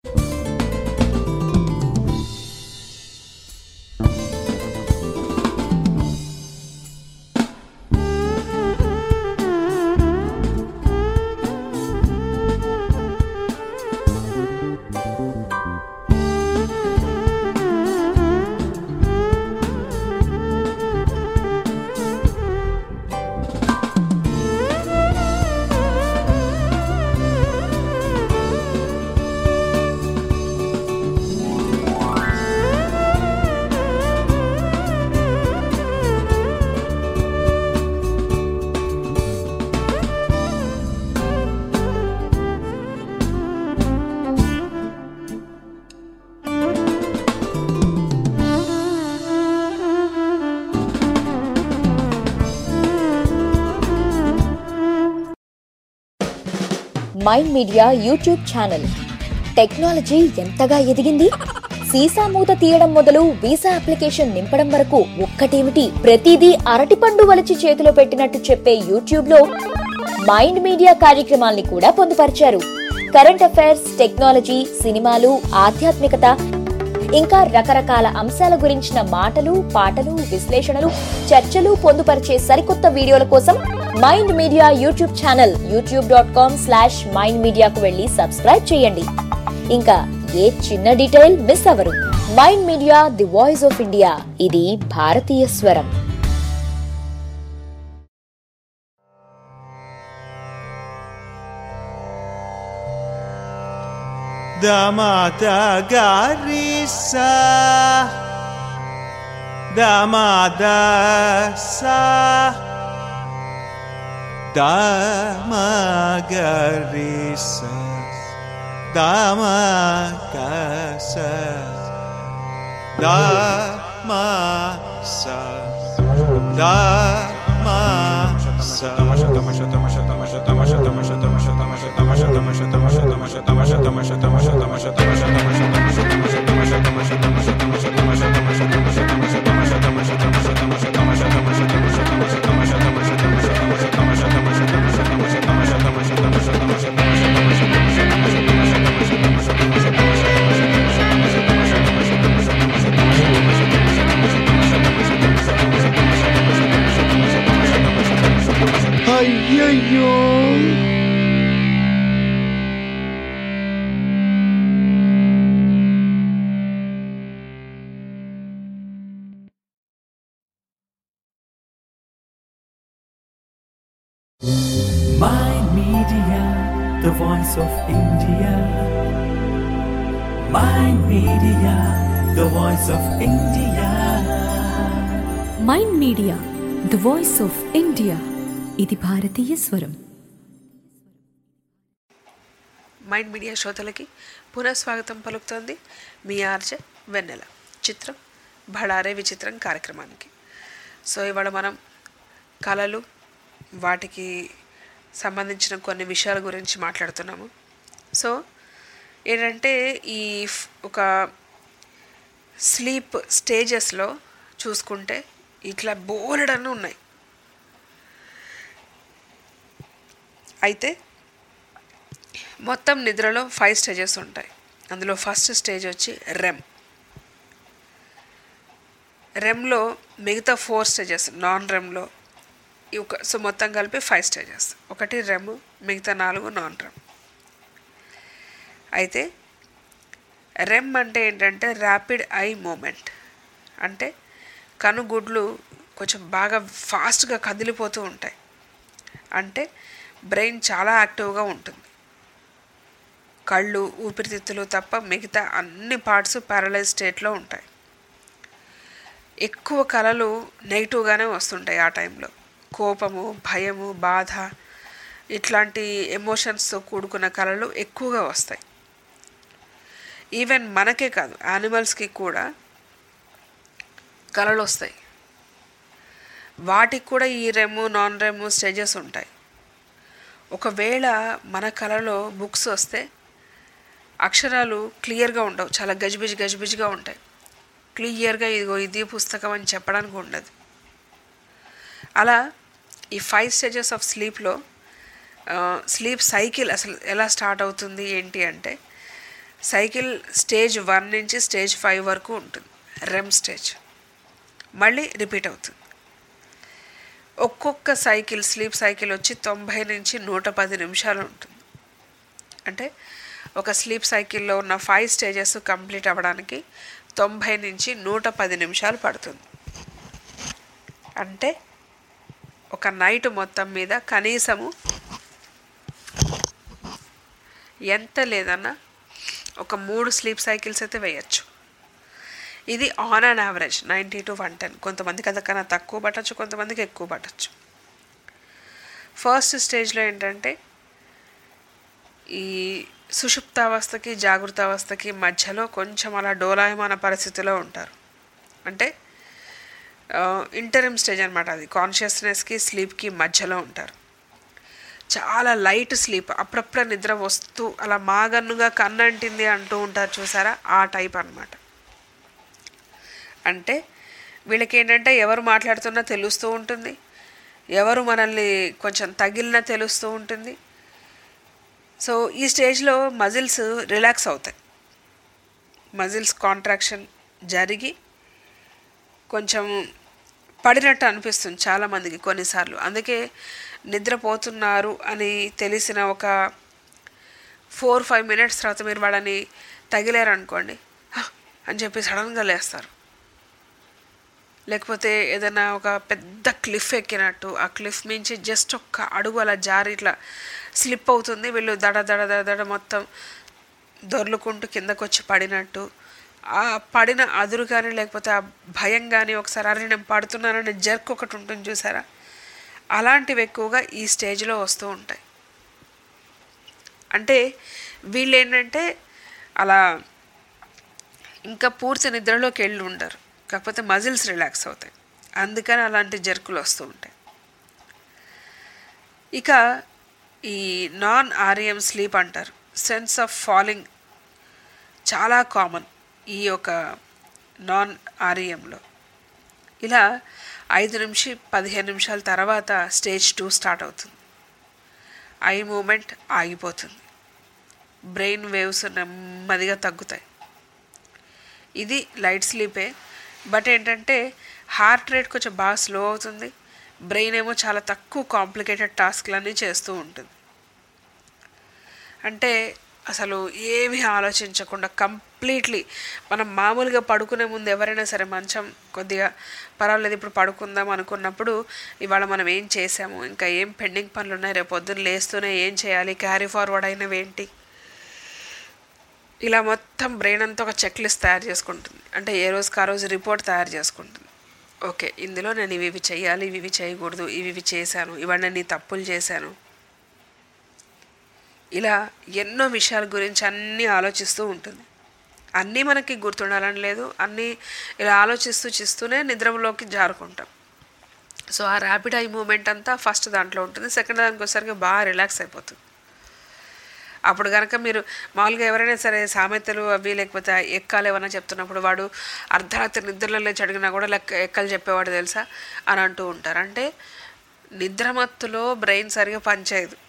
mind media YouTube channel technology ఎంతగా ఎదిగింది సీసా మూత తీయడం మొదలు వీసా అప్లికేషన్ నింపడం వరకు ఒక్కటేమిటి ప్రతిదీ అరటిపండు వలిచి చేతిలో పెట్టినట్టు చెప్పే యూట్యూబ్ లో మైండ్ మీడియా కార్యక్రమాల్ని కూడా పొందుపరిచారు కరెంట్ అఫైర్స్ టెక్నాలజీ సినిమాలు ఆధ్యాత్మికత ఇంకా రకరకాల అంశాల గురించిన మాటలు పాటలు విశ్లేషణలు చర్చలు పొందుపరిచే సరికొత్త వీడియోల కోసం Mind media YouTube channel YouTube dot com slash Mind మీడియాకు వెళ్ళి సబ్స్క్రైబ్ చేయండి ఇంకా ఏ చిన్న డీటెయిల్ మిస్ అవ్వరు Mind media the voice of India ఇది భారతీయ స్వరం Damata Garissa Damadasa Damagarisa Damakasa Damasa Damasa అయ్యయ్యో My Media, the voice of India. My Media, the voice of India. Mind media the voice of India ఇది భారతీయ స్వరం Mind media శ్రోతలకి పునఃస్వాగతం పలుకుతోంది మీ ఆర్జే వెన్నెల చిత్రం బళారే విచిత్రం కార్యక్రమానికి సో ఇవాళ మనం కళలు వాటికి సంబంధించిన కొన్ని విషయాల గురించి మాట్లాడుతున్నాము సో ఏంటంటే ఈ ఫ్- ఒక స్లీప్ స్టేజెస్లో చూసుకుంటే ఇట్లా బోలెడన్ని ఉన్నాయి అయితే మొత్తం నిద్రలో ఫైవ్ స్టేజెస్ ఉంటాయి అందులో ఫస్ట్ స్టేజ్ వచ్చి రెమ్ రెమ్లో మిగతా ఫోర్ స్టేజెస్ నాన్ రెమ్లో ఈ ఒక సో మొత్తం కలిపి ఫైవ్ స్టేజెస్ ఒకటి రెమ్ మిగతా నాలుగు నాన్ రెమ్ అయితే రెమ్ అంటే ఏంటంటే ర్యాపిడ్ ఐ మూమెంట్ అంటే కనుగుడ్లు కొంచెం బాగా ఫాస్ట్గా కదిలిపోతూ ఉంటాయి అంటే బ్రెయిన్ చాలా యాక్టివ్గా ఉంటుంది కళ్ళు ఊపిరితిత్తులు తప్ప మిగతా అన్ని పార్ట్స్ ప్యారలైజ్ స్టేట్లో ఉంటాయి ఎక్కువ కళలు నెగిటివ్గానే వస్తుంటాయి ఆ టైంలో కోపము భయము బాధ ఇట్లాంటి ఎమోషన్స్తో కూడుకున్న కళలు ఎక్కువగా వస్తాయి ఈవెన్ మనకే కాదు యానిమల్స్కి కూడా కళలు వస్తాయి వాటికి కూడా ఈ రెము నాన్ రెము స్టేజెస్ ఉంటాయి ఒకవేళ మన కళలో బుక్స్ వస్తే అక్షరాలు క్లియర్గా ఉండవు చాలా గజిబిజి గజిబిజిగా ఉంటాయి క్లియర్గా ఇదిగో ఇది పుస్తకం అని చెప్పడానికి ఉండదు అలా ఈ ఫైవ్ స్టేజెస్ ఆఫ్ స్లీప్లో స్లీప్ సైకిల్ అసలు ఎలా స్టార్ట్ అవుతుంది ఏంటి అంటే సైకిల్ స్టేజ్ వన్ నుంచి స్టేజ్ ఫైవ్ వరకు ఉంటుంది రెమ్ స్టేజ్ మళ్ళీ రిపీట్ అవుతుంది ఒక్కొక్క సైకిల్ స్లీప్ సైకిల్ వచ్చి తొంభై నుంచి నూట పది నిమిషాలు ఉంటుంది అంటే ఒక స్లీప్ సైకిల్లో ఉన్న ఫైవ్ స్టేజెస్ కంప్లీట్ అవ్వడానికి తొంభై నుంచి నూట పది నిమిషాలు పడుతుంది అంటే ఒక నైట్ మొత్తం మీద కనీసము ఎంత లేదన్నా ఒక మూడు స్లీప్ సైకిల్స్ అయితే వేయచ్చు ఇది on and average ninety to one ten కొంతమందికి అంతకన్నా తక్కువ పట్టచ్చు కొంతమందికి ఎక్కువ పట్టచ్చు ఫస్ట్ స్టేజ్లో ఏంటంటే ఈ సుషుప్తావస్థకి జాగృతావస్థకి మధ్యలో కొంచెం అలా డోలాయమాన పరిస్థితిలో ఉంటారు అంటే ఇంటరిమ్ స్టేజ్ అనమాట అది కాన్షియస్నెస్కి స్లీప్కి మధ్యలో ఉంటారు చాలా లైట్ స్లీప్ అప్పుడప్పుడు నిద్ర వస్తూ అలా మాగన్నుగా కన్నంటింది అంటూ ఉంటారు చూసారా ఆ టైప్ అన్నమాట అంటే వీళ్ళకి ఏంటంటే ఎవరు మాట్లాడుతున్నా తెలుస్తూ ఉంటుంది ఎవరు మనల్ని కొంచెం తగిలినా తెలుస్తూ ఉంటుంది సో ఈ స్టేజ్లో మజిల్స్ రిలాక్స్ అవుతాయి మజిల్స్ కాంట్రాక్షన్ జరిగి కొంచెం పడినట్టు అనిపిస్తుంది చాలామందికి కొన్నిసార్లు అందుకే నిద్రపోతున్నారు అని తెలిసిన ఒక ఫోర్ ఫైవ్ మినిట్స్ తర్వాత మీరు వాళ్ళని తగిలారనుకోండి "హ" అని చెప్పి సడన్గా లేస్తారు లేకపోతే ఏదైనా ఒక పెద్ద క్లిఫ్ ఎక్కినట్టు ఆ క్లిఫ్ మించి జస్ట్ ఒక్క అడుగు అలా జారి ఇట్లా స్లిప్ అవుతుంది వీళ్ళు దడ దడ దడ దడ మొత్తం దొర్లుకుంటూ కిందకు వచ్చి పడినట్టు ఆ పడిన అదురు కానీ లేకపోతే ఆ భయం కానీ ఒకసారి అరే నేను పడుతున్నానని జర్క్ ఒకటి ఉంటుంది చూసారా అలాంటివి ఎక్కువగా ఈ స్టేజ్లో వస్తూ ఉంటాయి అంటే వీళ్ళు ఏంటంటే అలా ఇంకా పూర్తి నిద్రలోకి వెళ్ళి ఉండరు కాకపోతే మజిల్స్ రిలాక్స్ అవుతాయి అందుకని అలాంటి జర్కులు వస్తూ ఉంటాయి ఇక ఈ నాన్ ఆర్ఎం స్లీప్ అంటారు సెన్స్ ఆఫ్ ఫాలింగ్ చాలా కామన్ ఈ యొక్క నాన్ ఆర్ఈఎంలో ఇలా ఐదు నిమిషం పదిహేను నిమిషాల తర్వాత స్టేజ్ టూ స్టార్ట్ అవుతుంది ఐ మూమెంట్ ఆగిపోతుంది బ్రెయిన్ వేవ్స్ నెమ్మదిగా తగ్గుతాయి ఇది లైట్ స్లీపే బట్ ఏంటంటే హార్ట్ రేట్ కొంచెం బాగా స్లో అవుతుంది బ్రెయిన్ ఏమో చాలా తక్కువ కాంప్లికేటెడ్ టాస్క్లన్నీ చేస్తూ ఉంటుంది అంటే అసలు ఏమీ ఆలోచించకుండా కంప్లీట్లీ మనం మామూలుగా పడుకునే ముందు ఎవరైనా సరే మంచం కొద్దిగా పర్వాలేదు ఇప్పుడు పడుకుందాం అనుకున్నప్పుడు ఇవాళ మనం ఏం చేసాము ఇంకా ఏం పెండింగ్ పనులు ఉన్నాయి రేపు పొద్దున్న లేస్తూనే ఏం చేయాలి క్యారీ ఫార్వర్డ్ అయినవి ఏంటి ఇలా మొత్తం బ్రెయిన్ అంతా ఒక చెక్ లిస్ట్ తయారు చేసుకుంటుంది అంటే ఏ రోజుకి ఆ రోజు రిపోర్ట్ తయారు చేసుకుంటుంది ఓకే ఇందులో నేను ఇవి ఇవి చేయాలి ఇవి ఇవి చేయకూడదు ఇవి ఇవి చేశాను ఇవాళ నేను ఈ తప్పులు చేశాను ఇలా ఎన్నో విషయాల గురించి అన్నీ ఆలోచిస్తూ ఉంటుంది అన్నీ మనకి గుర్తుండాలని లేదు అన్నీ ఇలా ఆలోచిస్తూ చేస్తూనే నిద్రలోకి జారుకుంటాం సో ఆ ర్యాపిడ్ ఐ మూమెంట్ అంతా ఫస్ట్ దాంట్లో ఉంటుంది సెకండ్ దానికి వచ్చేసరికి బాగా రిలాక్స్ అయిపోతుంది అప్పుడు కనుక మీరు మామూలుగా ఎవరైనా సరే సామెతలు అవి లేకపోతే ఎక్కాలు ఏమైనా చెప్తున్నప్పుడు వాడు అర్ధరాత్రి నిద్రలో లేచి అడిగినా కూడా లెక్క ఎక్కలు చెప్పేవాడు తెలుసా అని అంటూ ఉంటారు అంటే నిద్రమత్తులో బ్రెయిన్ సరిగా పనిచేయదు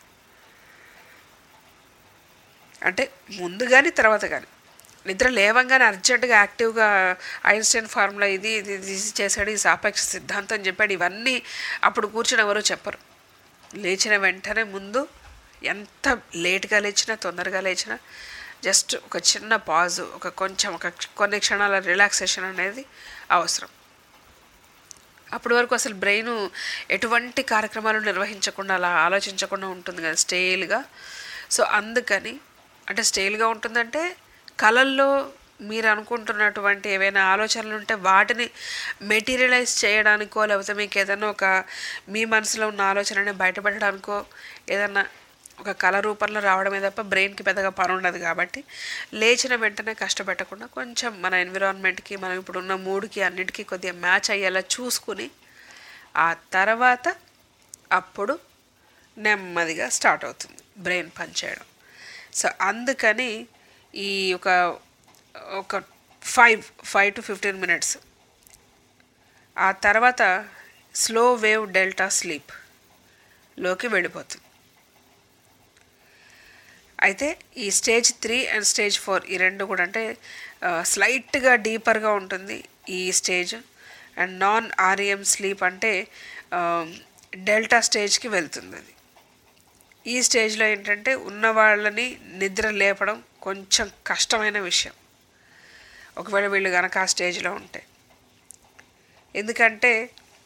అంటే ముందు కానీ తర్వాత కానీ నిద్ర లేవంగానే అర్జెంటుగా యాక్టివ్గా ఐన్స్టైన్ ఫార్ములా ఇది ఇది ఇది చేశాడు ఈ సాపేక్ష సిద్ధాంతం చెప్పాడు ఇవన్నీ అప్పుడు కూర్చుని ఎవరో చెప్పరు లేచిన వెంటనే ముందు ఎంత లేట్గా లేచినా తొందరగా లేచినా జస్ట్ ఒక చిన్న పాజు ఒక కొంచెం ఒక కొన్ని క్షణాల రిలాక్సేషన్ అనేది అవసరం అప్పటి వరకు అసలు బ్రెయిన్ ఎటువంటి కార్యక్రమాలు నిర్వహించకుండా అలా ఆలోచించకుండా ఉంటుంది కదా స్టేల్గా సో అందుకని అంటే స్టేల్గా ఉంటుందంటే కళల్లో మీరు అనుకుంటున్నటువంటి ఏవైనా ఆలోచనలు ఉంటే వాటిని మెటీరియలైజ్ చేయడానికో లేకపోతే మీకు ఏదైనా ఒక మీ మనసులో ఉన్న ఆలోచనని బయటపెట్టడానికో ఏదన్నా ఒక కళ రూపంలో రావడమే తప్ప బ్రెయిన్కి పెద్దగా పని ఉండదు కాబట్టి లేచిన వెంటనే కష్టపెట్టకుండా కొంచెం మన ఎన్విరాన్మెంట్కి మనం ఇప్పుడు ఉన్న మూడ్కి అన్నిటికీ కొద్దిగా మ్యాచ్ అయ్యేలా చూసుకుని ఆ తర్వాత అప్పుడు నెమ్మదిగా స్టార్ట్ అవుతుంది బ్రెయిన్ పనిచేయడం సో అందుకని ఈ ఒక ఒక five five to fifteen minutes ఆ తర్వాత స్లో వేవ్ డెల్టా స్లీప్ లోకి వెళ్ళిపోతుంది అయితే ఈ stage three and stage four ఈ రెండు కూడా అంటే స్లైట్గా డీపర్గా ఉంటుంది ఈ stage and non REM sleep అంటే డెల్టా స్టేజ్కి వెళ్తుంది అది ఈ స్టేజ్లో ఏంటంటే ఉన్న వాళ్ళని నిద్ర లేపడం కొంచెం కష్టమైన విషయం ఒకవేళ వీళ్ళు కనుక ఆ స్టేజ్లో ఉంటే ఎందుకంటే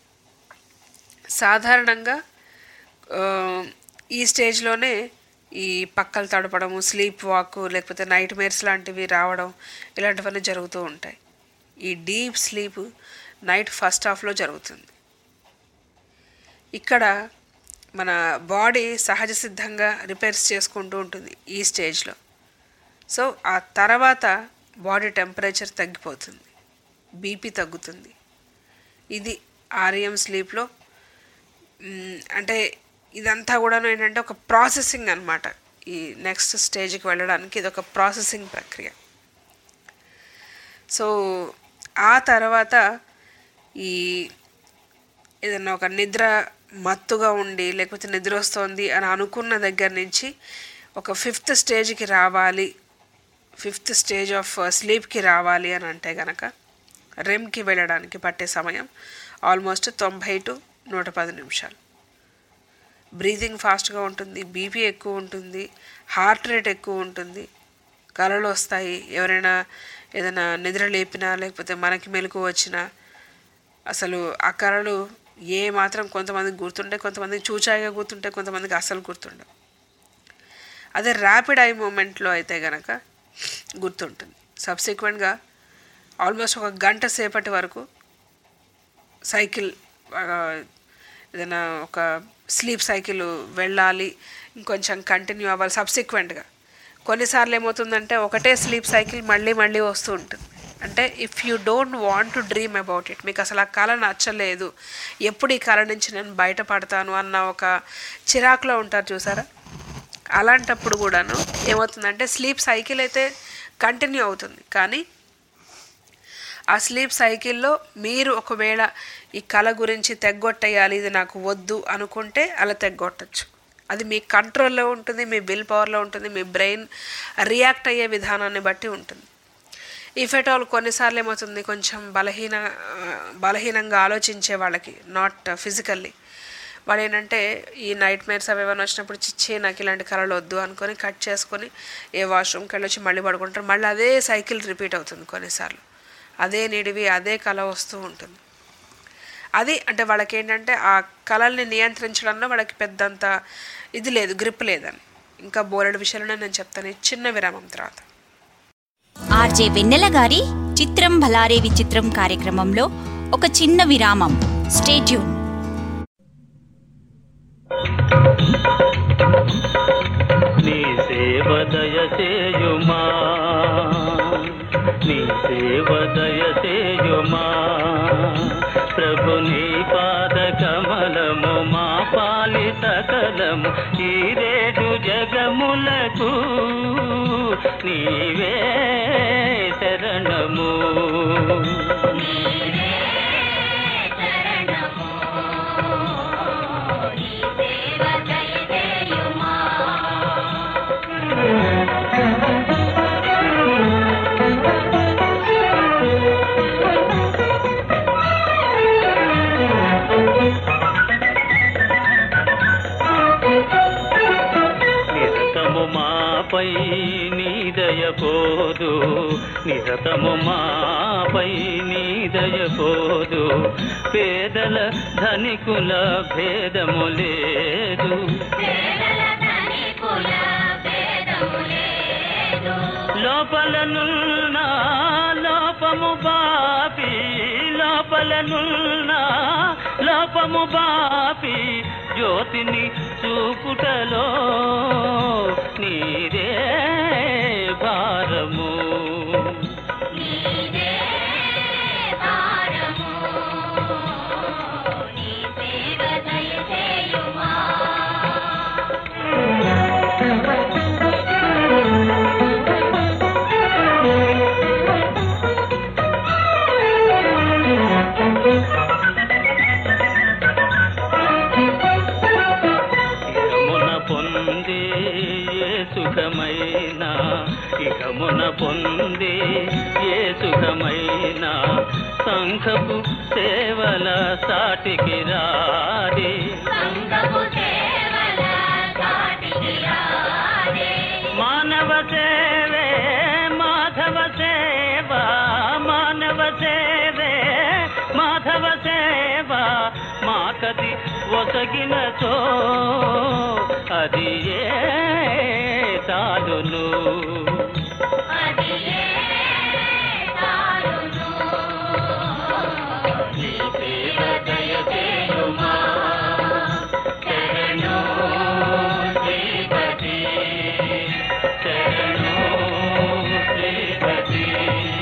సాధారణంగా ఆ, ఈ స్టేజ్లోనే ఈ పక్కలు తడపడము స్లీప్ వాక్ లేకపోతే నైట్ మేర్స్ లాంటివి రావడం ఇలాంటివన్నీ జరుగుతూ ఉంటాయి ఈ డీప్ స్లీప్ నైట్ ఫస్ట్ హాఫ్లో జరుగుతుంది ఇక్కడ మన బాడీ సహజ సిద్ధంగా రిపేర్స్ చేసుకుంటూ ఉంటుంది ఈ స్టేజ్లో సో ఆ తర్వాత బాడీ టెంపరేచర్ తగ్గిపోతుంది బీపీ తగ్గుతుంది ఇది ఆర్ఎం స్లీప్లో మ్, అంటే ఇదంతా కూడా ఏంటంటే ఒక ప్రాసెసింగ్ అనమాట ఈ నెక్స్ట్ స్టేజ్కి వెళ్ళడానికి ఇది ఒక ప్రాసెసింగ్ ప్రక్రియ సో ఆ తర్వాత ఈ ఏదన్నా ఒక నిద్ర మత్తుగా ఉండి లేకపోతే నిద్ర వస్తోంది అని అనుకున్న దగ్గర నుంచి ఒక ఫిఫ్త్ స్టేజ్కి రావాలి ఫిఫ్త్ స్టేజ్ ఆఫ్ స్లీప్కి రావాలి అని అంటే కనుక రెమ్కి వెళ్ళడానికి పట్టే సమయం ఆల్మోస్ట్ తొంభై టు నూట పది నిమిషాలు బ్రీతింగ్ ఫాస్ట్గా ఉంటుంది బీపీ ఎక్కువ ఉంటుంది హార్ట్ రేట్ ఎక్కువ ఉంటుంది కళలు వస్తాయి ఎవరైనా ఏదైనా నిద్ర లేపినా లేకపోతే మనకి మెలకు వచ్చినా అసలు ఆ కళలు ఏ మాత్రం కొంతమందికి గుర్తుంటే కొంతమందికి చూచాయిగా గుర్తుంటే కొంతమందికి అసలు గుర్తుండవు అదే ర్యాపిడ్ ఐ మూమెంట్లో అయితే గనక గుర్తుంటుంది సబ్సిక్వెంట్గా ఆల్మోస్ట్ ఒక గంట సేపటి వరకు సైకిల్ ఆ, ఏదైనా ఒక స్లీప్ సైకిల్ వెళ్ళాలి ఇంకొంచెం కంటిన్యూ అవ్వాలి సబ్సిక్వెంట్గా కొన్నిసార్లు ఏమవుతుందంటే ఒకటే స్లీప్ సైకిల్ మళ్ళీ మళ్ళీ వస్తూ ఉంటుంది అంటే if you don't want to dream about it మీకు అసలు ఆ కళ నచ్చలేదు ఎప్పుడు ఈ కళ నుంచి నేను బయటపడతాను అన్న ఒక చిరాకులో ఉంటారు చూసారా అలాంటప్పుడు కూడాను ఏమవుతుందంటే స్లీప్ సైకిల్ అయితే కంటిన్యూ అవుతుంది కానీ ఆ స్లీప్ సైకిల్లో మీరు ఒకవేళ ఈ కళ గురించి తెగ్గొట్టేయాలి ఇది నాకు వద్దు అనుకుంటే అలా తెగ్గొట్టచ్చు అది మీ కంట్రోల్లో ఉంటుంది మీ విల్ పవర్లో ఉంటుంది మీ బ్రెయిన్ రియాక్ట్ అయ్యే విధానాన్ని బట్టి ఉంటుంది ఇఫ్ ఎట్ ఆల్ కొన్నిసార్లు ఏమవుతుంది కొంచెం బలహీన బలహీనంగా ఆలోచించే వాళ్ళకి నాట్ ఫిజికల్లీ వాళ్ళు ఏంటంటే ఈ నైట్ మేర్స్ అవి ఏమైనా వచ్చినప్పుడు చిచ్చే నాకు ఇలాంటి కళలు వద్దు అనుకొని కట్ చేసుకొని ఏ వాష్రూమ్కి వెళ్ళి వచ్చి మళ్ళీ పడుకుంటారు మళ్ళీ అదే సైకిల్ రిపీట్ అవుతుంది కొన్నిసార్లు అదే నిడివి అదే కళ వస్తూ ఉంటుంది అది అంటే వాళ్ళకి ఏంటంటే ఆ కళల్ని నియంత్రించడంలో వాళ్ళకి పెద్దంత ఇది లేదు గ్రిప్ లేదని ఇంకా బోలెడు విషయాలను నేను చెప్తాను ఈ చిన్న విరామం తర్వాత ఆర్జే వెన్నెల గారి చిత్రం భలారే విచిత్రం కార్యక్రమంలో ఒక చిన్న విరామం స్టేట్యూన్ నీ సేవ దయచేయుమా నీ సేవ దయచేయుమా ప్రభు నీ పాద కమలము మా పాలిత కలము ఈ రేడు జగములకు నీవే శరణము నిరతము మాపై నీదయపోదు నిరతము మాపై నీదయపోదు పేదల ధనికుల భేదము లేదు లోపలనున్నా లోపము బాపి లోపలనున్నా లోపము బాపి జ్యోతిని చూపుటలో నీరే భారము ఇహమున పొందే ఏ సుఖమైనా ఇహమున పొందే ఏ సుఖమైనా సంఘపు సేవల సాటికి రాదే మానవ సేవే మాధవ సేవ మానవ సేవే మాధవ సేవ మాకది ఒసగినతో అది ఏ తాలును నీ సేవ దయచేయుమా శరణు శ్రీపతి శరణు శ్రీపతి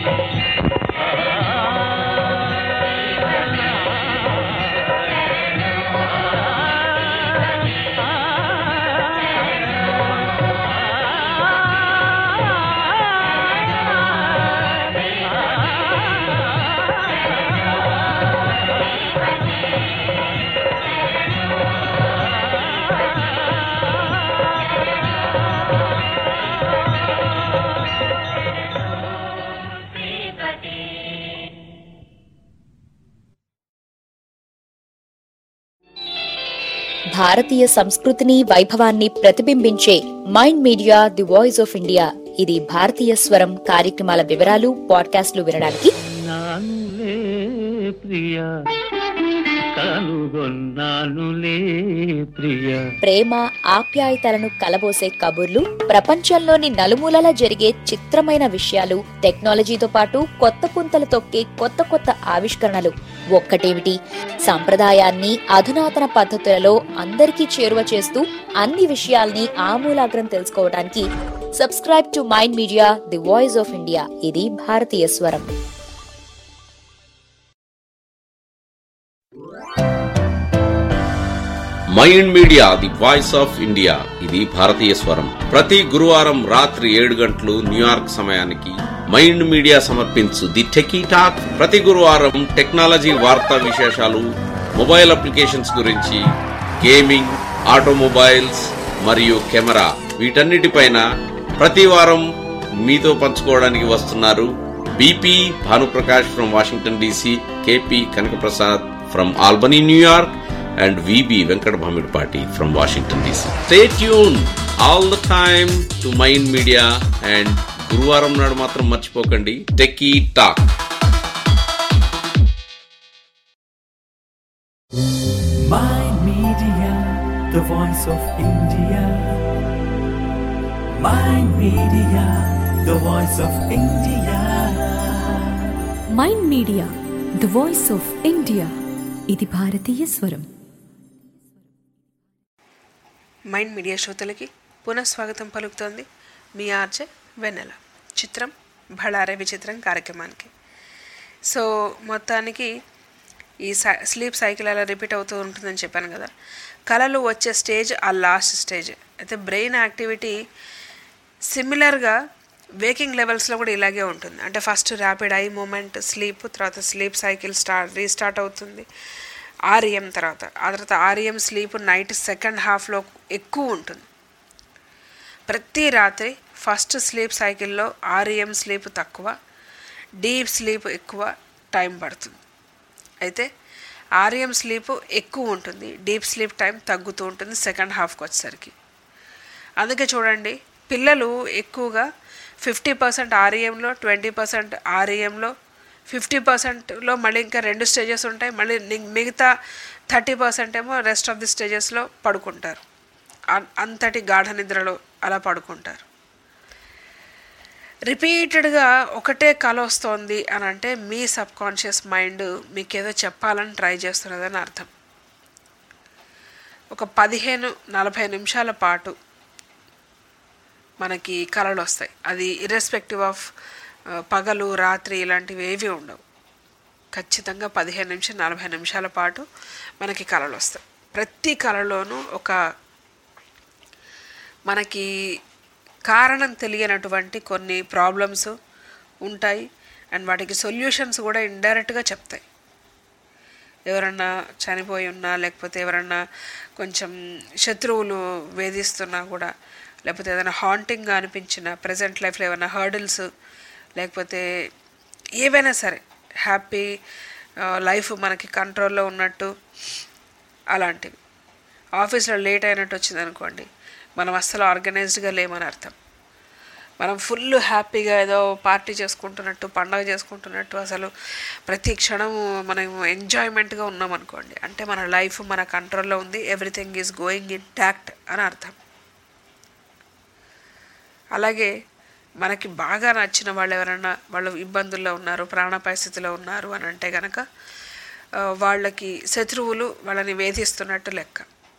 భారతీయ సంస్కృతిని వైభవాన్ని ప్రతిబింబించే Mind media the voice of India ఇది భారతీయ స్వరం కార్యక్రమాల వివరాలు పాడ్కాస్ట్లు వినడానికి నానులే ప్రియా కనుగొన్నానులే ప్రియ ప్రేమ ఆప్యాయతలను కలబోసే కబుర్లు ప్రపంచంలోని నలుమూలల జరిగే చిత్రమైన విషయాలు టెక్నాలజీతో పాటు కొత్త పుంతలు తొక్కే కొత్త కొత్త ఆవిష్కరణలు ఒక్కటేమిటి సంప్రదాయాన్ని అధునాతన పద్ధతులలో అందరికీ చేరువ చేస్తూ అన్ని విషయాల్ని ఆమూలాగ్రం తెలుసుకోవడానికి subscribe to mind media the voice of India ఇది భారతీయ స్వరం Mind media the voice of India ఇది భారతీయ స్వరం ప్రతి గురువారం రాత్రి ఏడు గంటలు న్యూయార్క్ సమయానికి మైండ్ మీడియా సమర్పించు ది టెకీ టాక్ ప్రతి గురువారం టెక్నాలజీ వార్తా విశేషాలు మొబైల్ అప్లికేషన్స్ గురించి గేమింగ్ ఆటోమొబైల్స్ మరియు కెమెరా వీటన్నిటిపైన ప్రతి వారం మీతో పంచుకోవడానికి వస్తున్నారు BP Bhanuprakash from Washington DC KP Kanakaprasad from Albany New York and VB Venkat Bhamidpati from Washington DC. Stay tuned all the time to Mind Media and గురువారం నాడు మాత్రం మర్చిపోకండి techie talk Mind Media, the voice of India. Mind Media, the voice of India. Mind media the voice of India ఇది భారతీయ స్వరం Mind media శ్రోతలకి పునఃస్వాగతం పలుకుతోంది మీ ఆర్జే వెన్నెల చిత్రం భళారే విచిత్రం కార్యక్రమానికి సో మొత్తానికి ఈ సై స్లీప్ సైకిల్ అలా రిపీట్ అవుతూ ఉంటుందని చెప్పాను కదా కళలు వచ్చే స్టేజ్ ఆ లాస్ట్ స్టేజ్ అయితే బ్రెయిన్ యాక్టివిటీ సిమిలర్గా వేకింగ్ లెవెల్స్లో కూడా ఇలాగే ఉంటుంది అంటే first rapid eye movement sleep తర్వాత స్లీప్ సైకిల్ స్టార్ట్ రీస్టార్ట్ అవుతుంది ఆర్ఎం తర్వాత ఆ తర్వాత ఆర్ఎం స్లీప్ నైట్ సెకండ్ హాఫ్లో ఎక్కువ ఉంటుంది ప్రతి రాత్రి ఫస్ట్ స్లీప్ సైకిల్లో ఆర్ఎం స్లీప్ తక్కువ డీప్ స్లీప్ ఎక్కువ టైం పడుతుంది అయితే ఆర్ఎం స్లీప్ ఎక్కువ ఉంటుంది డీప్ స్లీప్ టైం తగ్గుతూ ఉంటుంది సెకండ్ హాఫ్కి వచ్చేసరికి అందుకే చూడండి పిల్లలు ఎక్కువగా ఫిఫ్టీ పర్సెంట్ ఆర్ఈఎంలో ట్వంటీ పర్సెంట్ ఆర్ఈఎంలో ఫిఫ్టీ పర్సెంట్లో మళ్ళీ ఇంకా రెండు స్టేజెస్ ఉంటాయి మళ్ళీ ని- మిగతా థర్టీ పర్సెంట్ ఏమో రెస్ట్ ఆఫ్ ది స్టేజెస్లో పడుకుంటారు అన్- అంతటి గాఢ నిద్రలో అలా పడుకుంటారు రిపీటెడ్గా ఒకటే కళ వస్తోంది అని అంటే మీ సబ్ కాన్షియస్ మైండ్ మీకు ఏదో చెప్పాలని ట్రై చేస్తున్నదని అర్థం ఒక పదిహేను నలభై నిమిషాల పాటు మనకి కళలు వస్తాయి అది ఇర్రెస్పెక్టివ్ ఆఫ్ పగలు రాత్రి ఇలాంటివి ఏవి ఉండవు ఖచ్చితంగా పదిహేను నిమిషం నలభై నిమిషాల పాటు మనకి కళలు వస్తాయి ప్రతి కళలోనూ ఒక మనకి కారణం తెలియనటువంటి కొన్ని ప్రాబ్లమ్స్ ఉంటాయి అండ్ వాటికి సొల్యూషన్స్ కూడా ఇండైరెక్ట్గా చెప్తాయి ఎవరన్నా చనిపోయి ఉన్నా లేకపోతే ఎవరన్నా కొంచెం శత్రువులు వేధిస్తున్నా కూడా లేకపోతే ఏదైనా హాంటింగ్గా అనిపించిన ప్రజెంట్ లైఫ్లో ఏమైనా హర్డిల్స్ లేకపోతే ఏవైనా సరే హ్యాపీ లైఫ్ మనకి కంట్రోల్లో ఉన్నట్టు అలాంటివి ఆఫీస్లో లేట్ అయినట్టు వచ్చింది అనుకోండి మనం అస్సలు ఆర్గనైజ్డ్గా లేమని అర్థం మనం ఫుల్ హ్యాపీగా ఏదో పార్టీ చేసుకుంటున్నట్టు పండగ చేసుకుంటున్నట్టు అసలు ప్రతి క్షణము మనం ఎంజాయ్మెంట్గా ఉన్నాం అనుకోండి అంటే మన లైఫ్ మన కంట్రోల్లో ఉంది everything is going intact అని అర్థం అలాగే మనకి బాగా నచ్చిన వాళ్ళు ఎవరైనా వాళ్ళు ఇబ్బందుల్లో ఉన్నారు ప్రాణాపాయ స్థితిలో ఉన్నారు అని అంటే కనుక ఆ, వాళ్ళకి శత్రువులు వాళ్ళని వేధిస్తున్నట్టు లెక్క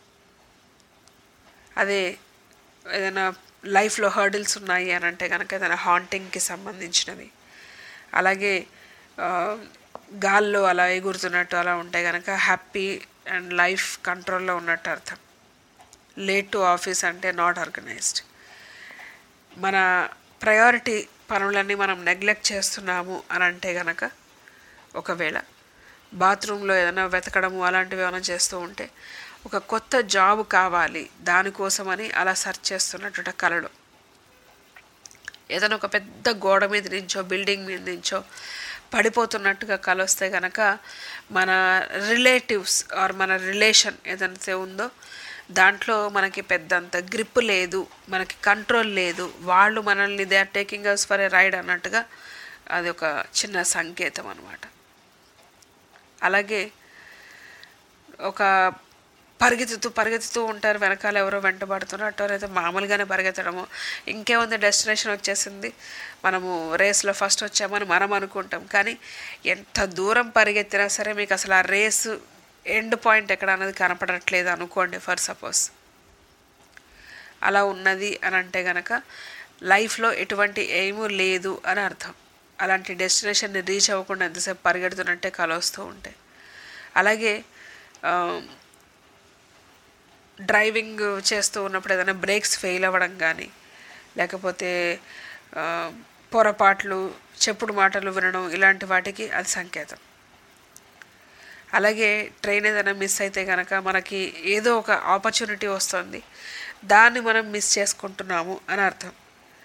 అదే ఏదైనా లైఫ్లో హర్డిల్స్ ఉన్నాయి అని అంటే కనుక ఏదైనా హాంటింగ్కి సంబంధించినవి అలాగే ఆ, గాల్లో అలా ఎగురుతున్నట్టు అలా ఉంటే కనుక హ్యాపీ అండ్ లైఫ్ కంట్రోల్లో ఉన్నట్టు అర్థం లేట్ టు ఆఫీస్ అంటే నాట్ ఆర్గనైజ్డ్ మన ప్రయారిటీ పనులన్నీ మనం నెగ్లెక్ట్ చేస్తున్నాము అని అంటే గనక ఒకవేళ బాత్రూంలో ఏదైనా వెతకడము అలాంటివి ఏమైనా చేస్తూ ఉంటే ఒక కొత్త జాబ్ కావాలి దానికోసమని అలా సెర్చ్ చేస్తున్నటువంటి కళలు ఏదైనా ఒక పెద్ద గోడ మీద నుంచో బిల్డింగ్ మీద నుంచో పడిపోతున్నట్టుగా కళ వస్తే కనుక మన రిలేటివ్స్ ఆర్ మన రిలేషన్ ఏదైతే ఉందో దాంట్లో మనకి పెద్దంత గ్రిప్ లేదు మనకి కంట్రోల్ లేదు వాళ్ళు మనల్ని they are taking us for a ride అన్నట్టుగా అది ఒక చిన్న సంకేతం అనమాట అలాగే ఒక పరిగెత్తుతూ పరిగెత్తుతూ ఉంటారు వెనకాల ఎవరో వెంటబడుతున్నారు అటోరైతే మామూలుగానే పరిగెత్తడము ఇంకేముంది డెస్టినేషన్ వచ్చేసింది మనము రేస్లో ఫస్ట్ వచ్చామని మనం అనుకుంటాం కానీ ఎంత దూరం పరిగెత్తినా సరే మీకు అసలు ఆ రేసు ఎండ్ పాయింట్ ఎక్కడ అనేది కనపడట్లేదు అనుకోండి ఫర్ సపోజ్ అలా ఉన్నది అని అంటే గనక లైఫ్లో ఎటువంటి ఎయిము లేదు అని అర్థం అలాంటి డెస్టినేషన్ని రీచ్ అవ్వకుండా ఎంతసేపు పరిగెడుతున్నట్టే కలొస్తూ ఉంటాయి అలాగే ఆ, డ్రైవింగ్ చేస్తూ ఉన్నప్పుడు ఏదైనా బ్రేక్స్ ఫెయిల్ అవ్వడం కానీ లేకపోతే ఆ, పొరపాట్లు చెప్పుడు మాటలు వినడం ఇలాంటి వాటికి అది సంకేతం అలాగే ట్రైన్ ఏదైనా మిస్ అయితే కనుక మనకి ఏదో ఒక ఆపర్చునిటీ వస్తుంది దాన్ని మనం మిస్ చేసుకుంటున్నాము అని అర్థం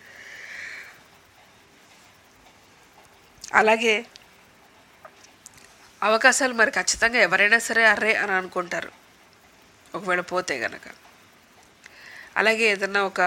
అలాగే అవకాశాలు మరి ఖచ్చితంగా ఎవరైనా సరే అర్రే అని అనుకుంటారు ఒకవేళ పోతే గనక అలాగే ఏదన్నా ఒక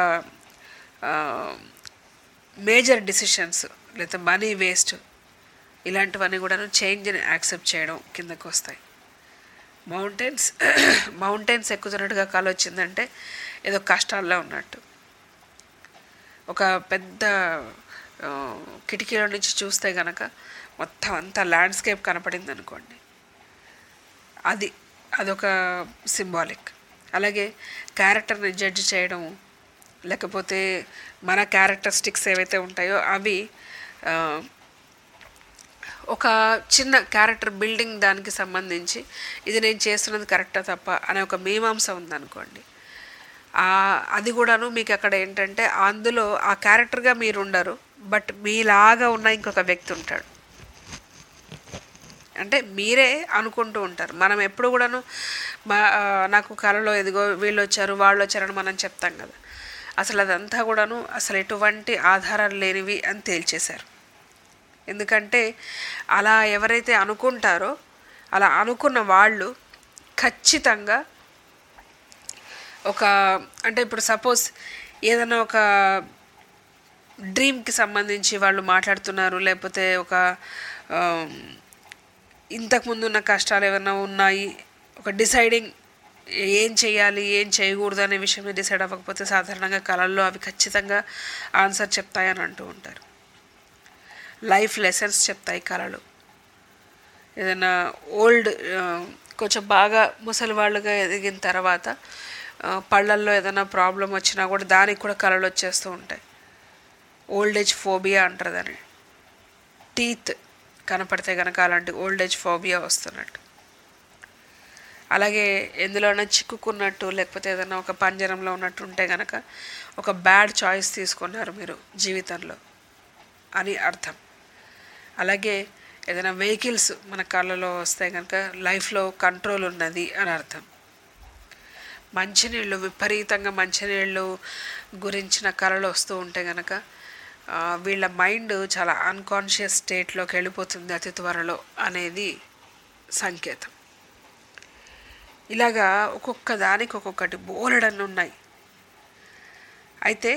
మేజర్ డిసిషన్స్ లేదా మనీ వేస్ట్ ఇలాంటివన్నీ కూడాను చేంజ్ని యాక్సెప్ట్ చేయడం కిందకు వస్తాయి మౌంటైన్స్ మౌంటైన్స్ ఎక్కుతున్నట్టుగా కాలు వచ్చిందంటే ఏదో కష్టాల్లో ఉన్నట్టు ఒక పెద్ద ఆ, కిటికీలో నుంచి చూస్తే గనక మొత్తం అంతా ల్యాండ్స్కేప్ కనపడింది అనుకోండి అది అదొక సింబాలిక్ అలాగే క్యారెక్టర్ని జడ్జ్ చేయడం లేకపోతే మన క్యారెక్టరిస్టిక్స్ ఏవైతే ఉంటాయో అవి ఆ, ఒక చిన్న క్యారెక్టర్ బిల్డింగ్ దానికి సంబంధించి ఇది నేను చేస్తున్నది కరెక్టా తప్ప అనే ఒక మీమాంస ఉందనుకోండి ఆ, అది కూడాను మీకు అక్కడ ఏంటంటే అందులో ఆ క్యారెక్టర్గా మీరు ఉండరు బట్ మీలాగా ఉన్న ఇంకొక వ్యక్తి ఉంటాడు అంటే మీరే అనుకుంటూ ఉంటారు మనం ఎప్పుడు కూడాను మా ఆ, నాకు కళలో ఎదిగో వీళ్ళు వచ్చారు వాళ్ళు వచ్చారని మనం చెప్తాం కదా అసలు అదంతా కూడాను అసలు ఎటువంటి ఆధారాలు లేనివి అని తేల్చేశారు ఎందుకంటే అలా ఎవరైతే అనుకుంటారో అలా అనుకున్న వాళ్ళు ఖచ్చితంగా ఒక అంటే ఇప్పుడు సపోజ్ ఏదైనా ఒక డ్రీమ్కి సంబంధించి వాళ్ళు మాట్లాడుతున్నారు లేకపోతే ఒక ఆమ్, ఇంతకుముందు ఉన్న కష్టాలు ఏమైనా ఉన్నాయి ఒక డిసైడింగ్ ఏం చేయాలి ఏం చేయకూడదు అనే విషయం డిసైడ్ అవ్వకపోతే సాధారణంగా కళల్లో అవి ఖచ్చితంగా ఆన్సర్ చెప్తాయని అంటూ ఉంటారు లైఫ్ లెసన్స్ చెప్తాయి కళలు ఏదైనా ఓల్డ్ కొంచెం బాగా ముసలి వాళ్ళుగా ఎదిగిన తర్వాత ఆ, పళ్ళల్లో ఏదైనా ప్రాబ్లం వచ్చినా కూడా దానికి కూడా కళలు వచ్చేస్తూ ఉంటాయి ఓల్డ్ ఏజ్ ఫోబియా అంటారు దాన్ని టీత్ కనపడితే కనుక అలాంటి ఓల్డ్ ఏజ్ ఫోబియా వస్తున్నట్టు అలాగే ఎందులోనైనా చిక్కుకున్నట్టు లేకపోతే ఏదైనా ఒక పంజరంలో ఉన్నట్టు ఉంటే కనుక ఒక బ్యాడ్ చాయిస్ తీసుకున్నారు మీరు జీవితంలో అని అర్థం అలాగే ఏదైనా వెహికల్స్ మన కళ్ళలో వస్తే కనుక లైఫ్లో కంట్రోల్ ఉన్నది అని అర్థం మంచినీళ్ళు విపరీతంగా మంచినీళ్ళు గురించిన కళలు వస్తూ ఉంటే కనుక ఆ, వీళ్ళ మైండ్ చాలా అన్కాన్షియస్ స్టేట్లోకి వెళ్ళిపోతుంది అతి త్వరలో అనేది సంకేతం ఇలాగా ఒక్కొక్క దానికి ఒక్కొక్కటి బోలెడన్ని ఉన్నాయి అయితే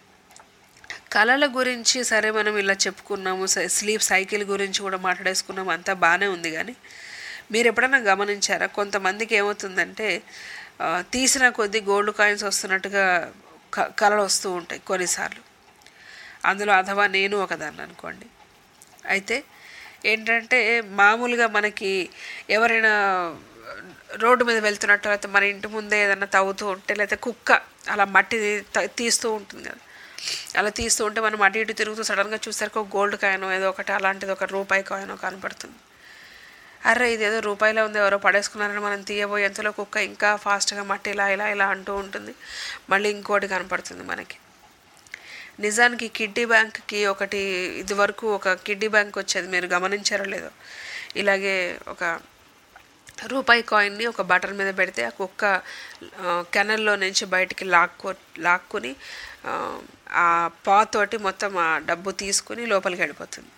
కళల గురించి సరే మనం ఇలా చెప్పుకున్నాము స్లీప్ సైకిల్ గురించి కూడా మాట్లాడేసుకున్నాము అంతా బాగానే ఉంది కానీ మీరు ఎప్పుడైనా గమనించారా కొంతమందికి ఏమవుతుందంటే ఆ, తీసిన కొద్దీ గోల్డ్ కాయిన్స్ వస్తున్నట్టుగా క కళలు వస్తూ ఉంటాయి కొన్నిసార్లు అందులో అథవా నేను ఒకదాన్ని అనుకోండి అయితే ఏంటంటే మామూలుగా మనకి ఎవరైనా రోడ్డు మీద వెళ్తున్నట్టు లేకపోతే మన ఇంటి ముందే ఏదైనా తవ్వుతూ ఉంటే లేకపోతే కుక్క అలా మట్టి త- తీస్తూ ఉంటుంది కదా అలా తీస్తూ ఉంటే మనం అటు ఇటు తిరుగుతూ సడన్గా చూసరికి ఒక గోల్డ్ కాయిన్ ఏదో ఒకటి అలాంటిది ఒక రూపాయి కాయిన్ కనపడుతుంది అరే ఇది ఏదో రూపాయిలో ఉంది ఎవరో పడేసుకున్నారని మనం తీయబోయే ఎంతలో కుక్క ఇంకా ఫాస్ట్గా మట్టి ఇలా ఇలా ఇలా అంటూ ఉంటుంది మళ్ళీ ఇంకోటి కనపడుతుంది మనకి నిజానికి కిడ్డీ బ్యాంక్కి ఒకటి ఇదివరకు ఒక కిడ్డీ బ్యాంక్ వచ్చేది మీరు గమనించారో లేదో ఇలాగే ఒక రూపాయి కాయిన్ని ఒక బటన్ మీద పెడితే ఆ కుక్క ఆ, కెనల్లో నుంచి బయటికి లాక్కో లాక్కుని ఆ, ఆ పా తోటి మొత్తం ఆ డబ్బు తీసుకుని లోపలికి వెళ్ళిపోతుంది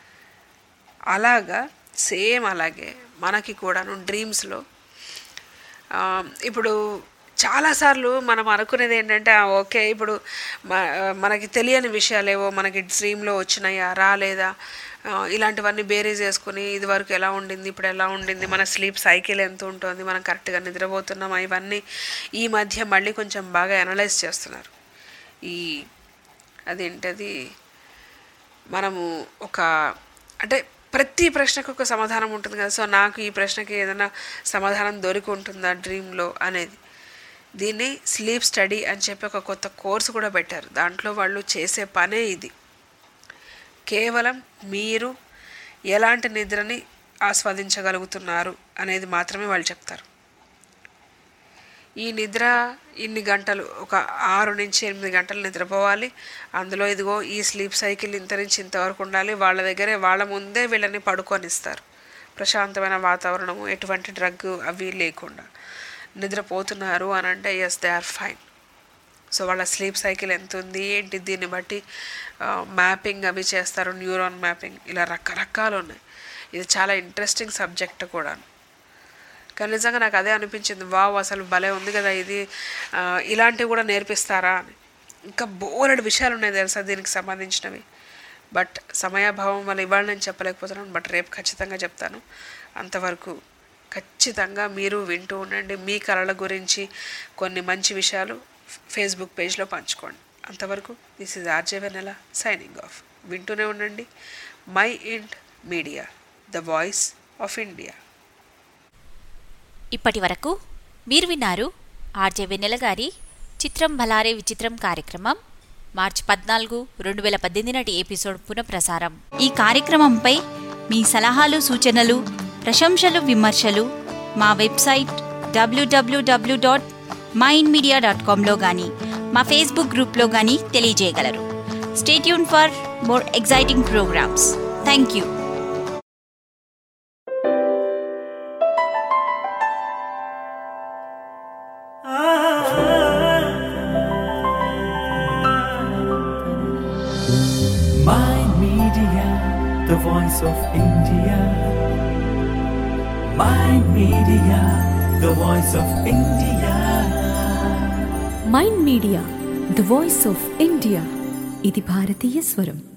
అలాగా సేమ్ అలాగే మనకి కూడాను డ్రీమ్స్లో ఇప్పుడు చాలాసార్లు మనం అనుకునేది ఏంటంటే "ఆ, ఓకే ఇప్పుడు మ- మనకి తెలియని విషయాలేవో మనకి డ్రీమ్లో వచ్చినాయా రాలేదా ఆ, ఇలాంటివన్నీ బేరీజ్ చేసుకుని ఇది వరకు ఎలా ఉండింది ఇప్పుడు ఎలా ఉండింది మన స్లీప్ సైకిల్ ఎంత ఉంటుంది మనం కరెక్ట్గా నిద్రపోతున్నామా ఇవన్నీ ఈ మధ్య మళ్ళీ కొంచెం బాగా అనలైజ్ చేస్తున్నారు ఈ అదేంటది మనము ఒక అంటే ప్రతి ప్రశ్నకు ఒక సమాధానం ఉంటుంది కదా సో నాకు ఈ ప్రశ్నకి ఏదైనా సమాధానం దొరికి ఉంటుందా డ్రీమ్లో అనేది దీన్ని స్లీప్ స్టడీ అని చెప్పి ఒక కొత్త కోర్సు కూడా పెట్టారు దాంట్లో వాళ్ళు చేసే పనే ఇది కేవలం మీరు ఎలాంటి నిద్రని ఆస్వాదించగలుగుతున్నారు అనేది మాత్రమే వాళ్ళు చెప్తారు ఈ నిద్ర ఇన్ని గంటలు ఒక ఆరు నుంచి ఎనిమిది గంటలు నిద్రపోవాలి అందులో ఇదిగో ఈ స్లీప్ సైకిల్ ఇంత నుంచి ఇంతవరకు ఉండాలి వాళ్ళ దగ్గరే వాళ్ళ ముందే వీళ్ళని పడుకొనిస్తారు ప్రశాంతమైన వాతావరణము ఎటువంటి డ్రగ్ అవి లేకుండా నిద్రపోతున్నారు అని అంటే yes they are fine so వాళ్ళ స్లీప్ సైకిల్ ఎంత ఉంది ఏంటి దీన్ని బట్టి మ్యాపింగ్ అవి చేస్తారు న్యూరాన్ మ్యాపింగ్ ఇలా రకరకాలు ఉన్నాయి ఇది చాలా ఇంట్రెస్టింగ్ సబ్జెక్ట్ కూడా కానీ నిజంగా నాకు అదే అనిపించింది వావ్ అసలు భలే ఉంది కదా ఇది ఆ, ఇలాంటివి కూడా నేర్పిస్తారా అని ఇంకా బోలెడు విషయాలు ఉన్నాయి తెలుసా దీనికి సంబంధించినవి బట్ సమయాభావం వల్ల ఇవాళ నేను చెప్పలేకపోతున్నాను బట్ రేపు ఖచ్చితంగా చెప్తాను అంతవరకు ఖచ్చితంగా మీరు వింటూ ఉండండి మీ కళల గురించి కొన్ని మంచి విషయాలు ఫేస్బుక్ పేజ్లో పంచుకోండి అంతవరకు this is RJ Vennela signing off వింటూనే ఉండండి Mind Media the voice of India ఇప్పటి వరకు మీరు విన్నారు ఆర్జే వెన్నెల గారి చిత్రం భలారే విచిత్రం కార్యక్రమం మార్చి పద్నాలుగు రెండు వేల పద్దెనిమిది నాటి ఎపిసోడ్ పునఃప్రసారం ఈ కార్యక్రమంపై మీ సలహాలు సూచనలు ప్రశంసలు విమర్శలు మా website WWW dot Mind Media dot కామ్లో కానీ మా ఫేస్బుక్ గ్రూప్లో కానీ తెలియజేయగలరు stay tuned for more exciting programmes thank you My Media, the voice of India. My Media, the voice of India. Mind media the voice of India ఇది భారతీయ స్వరం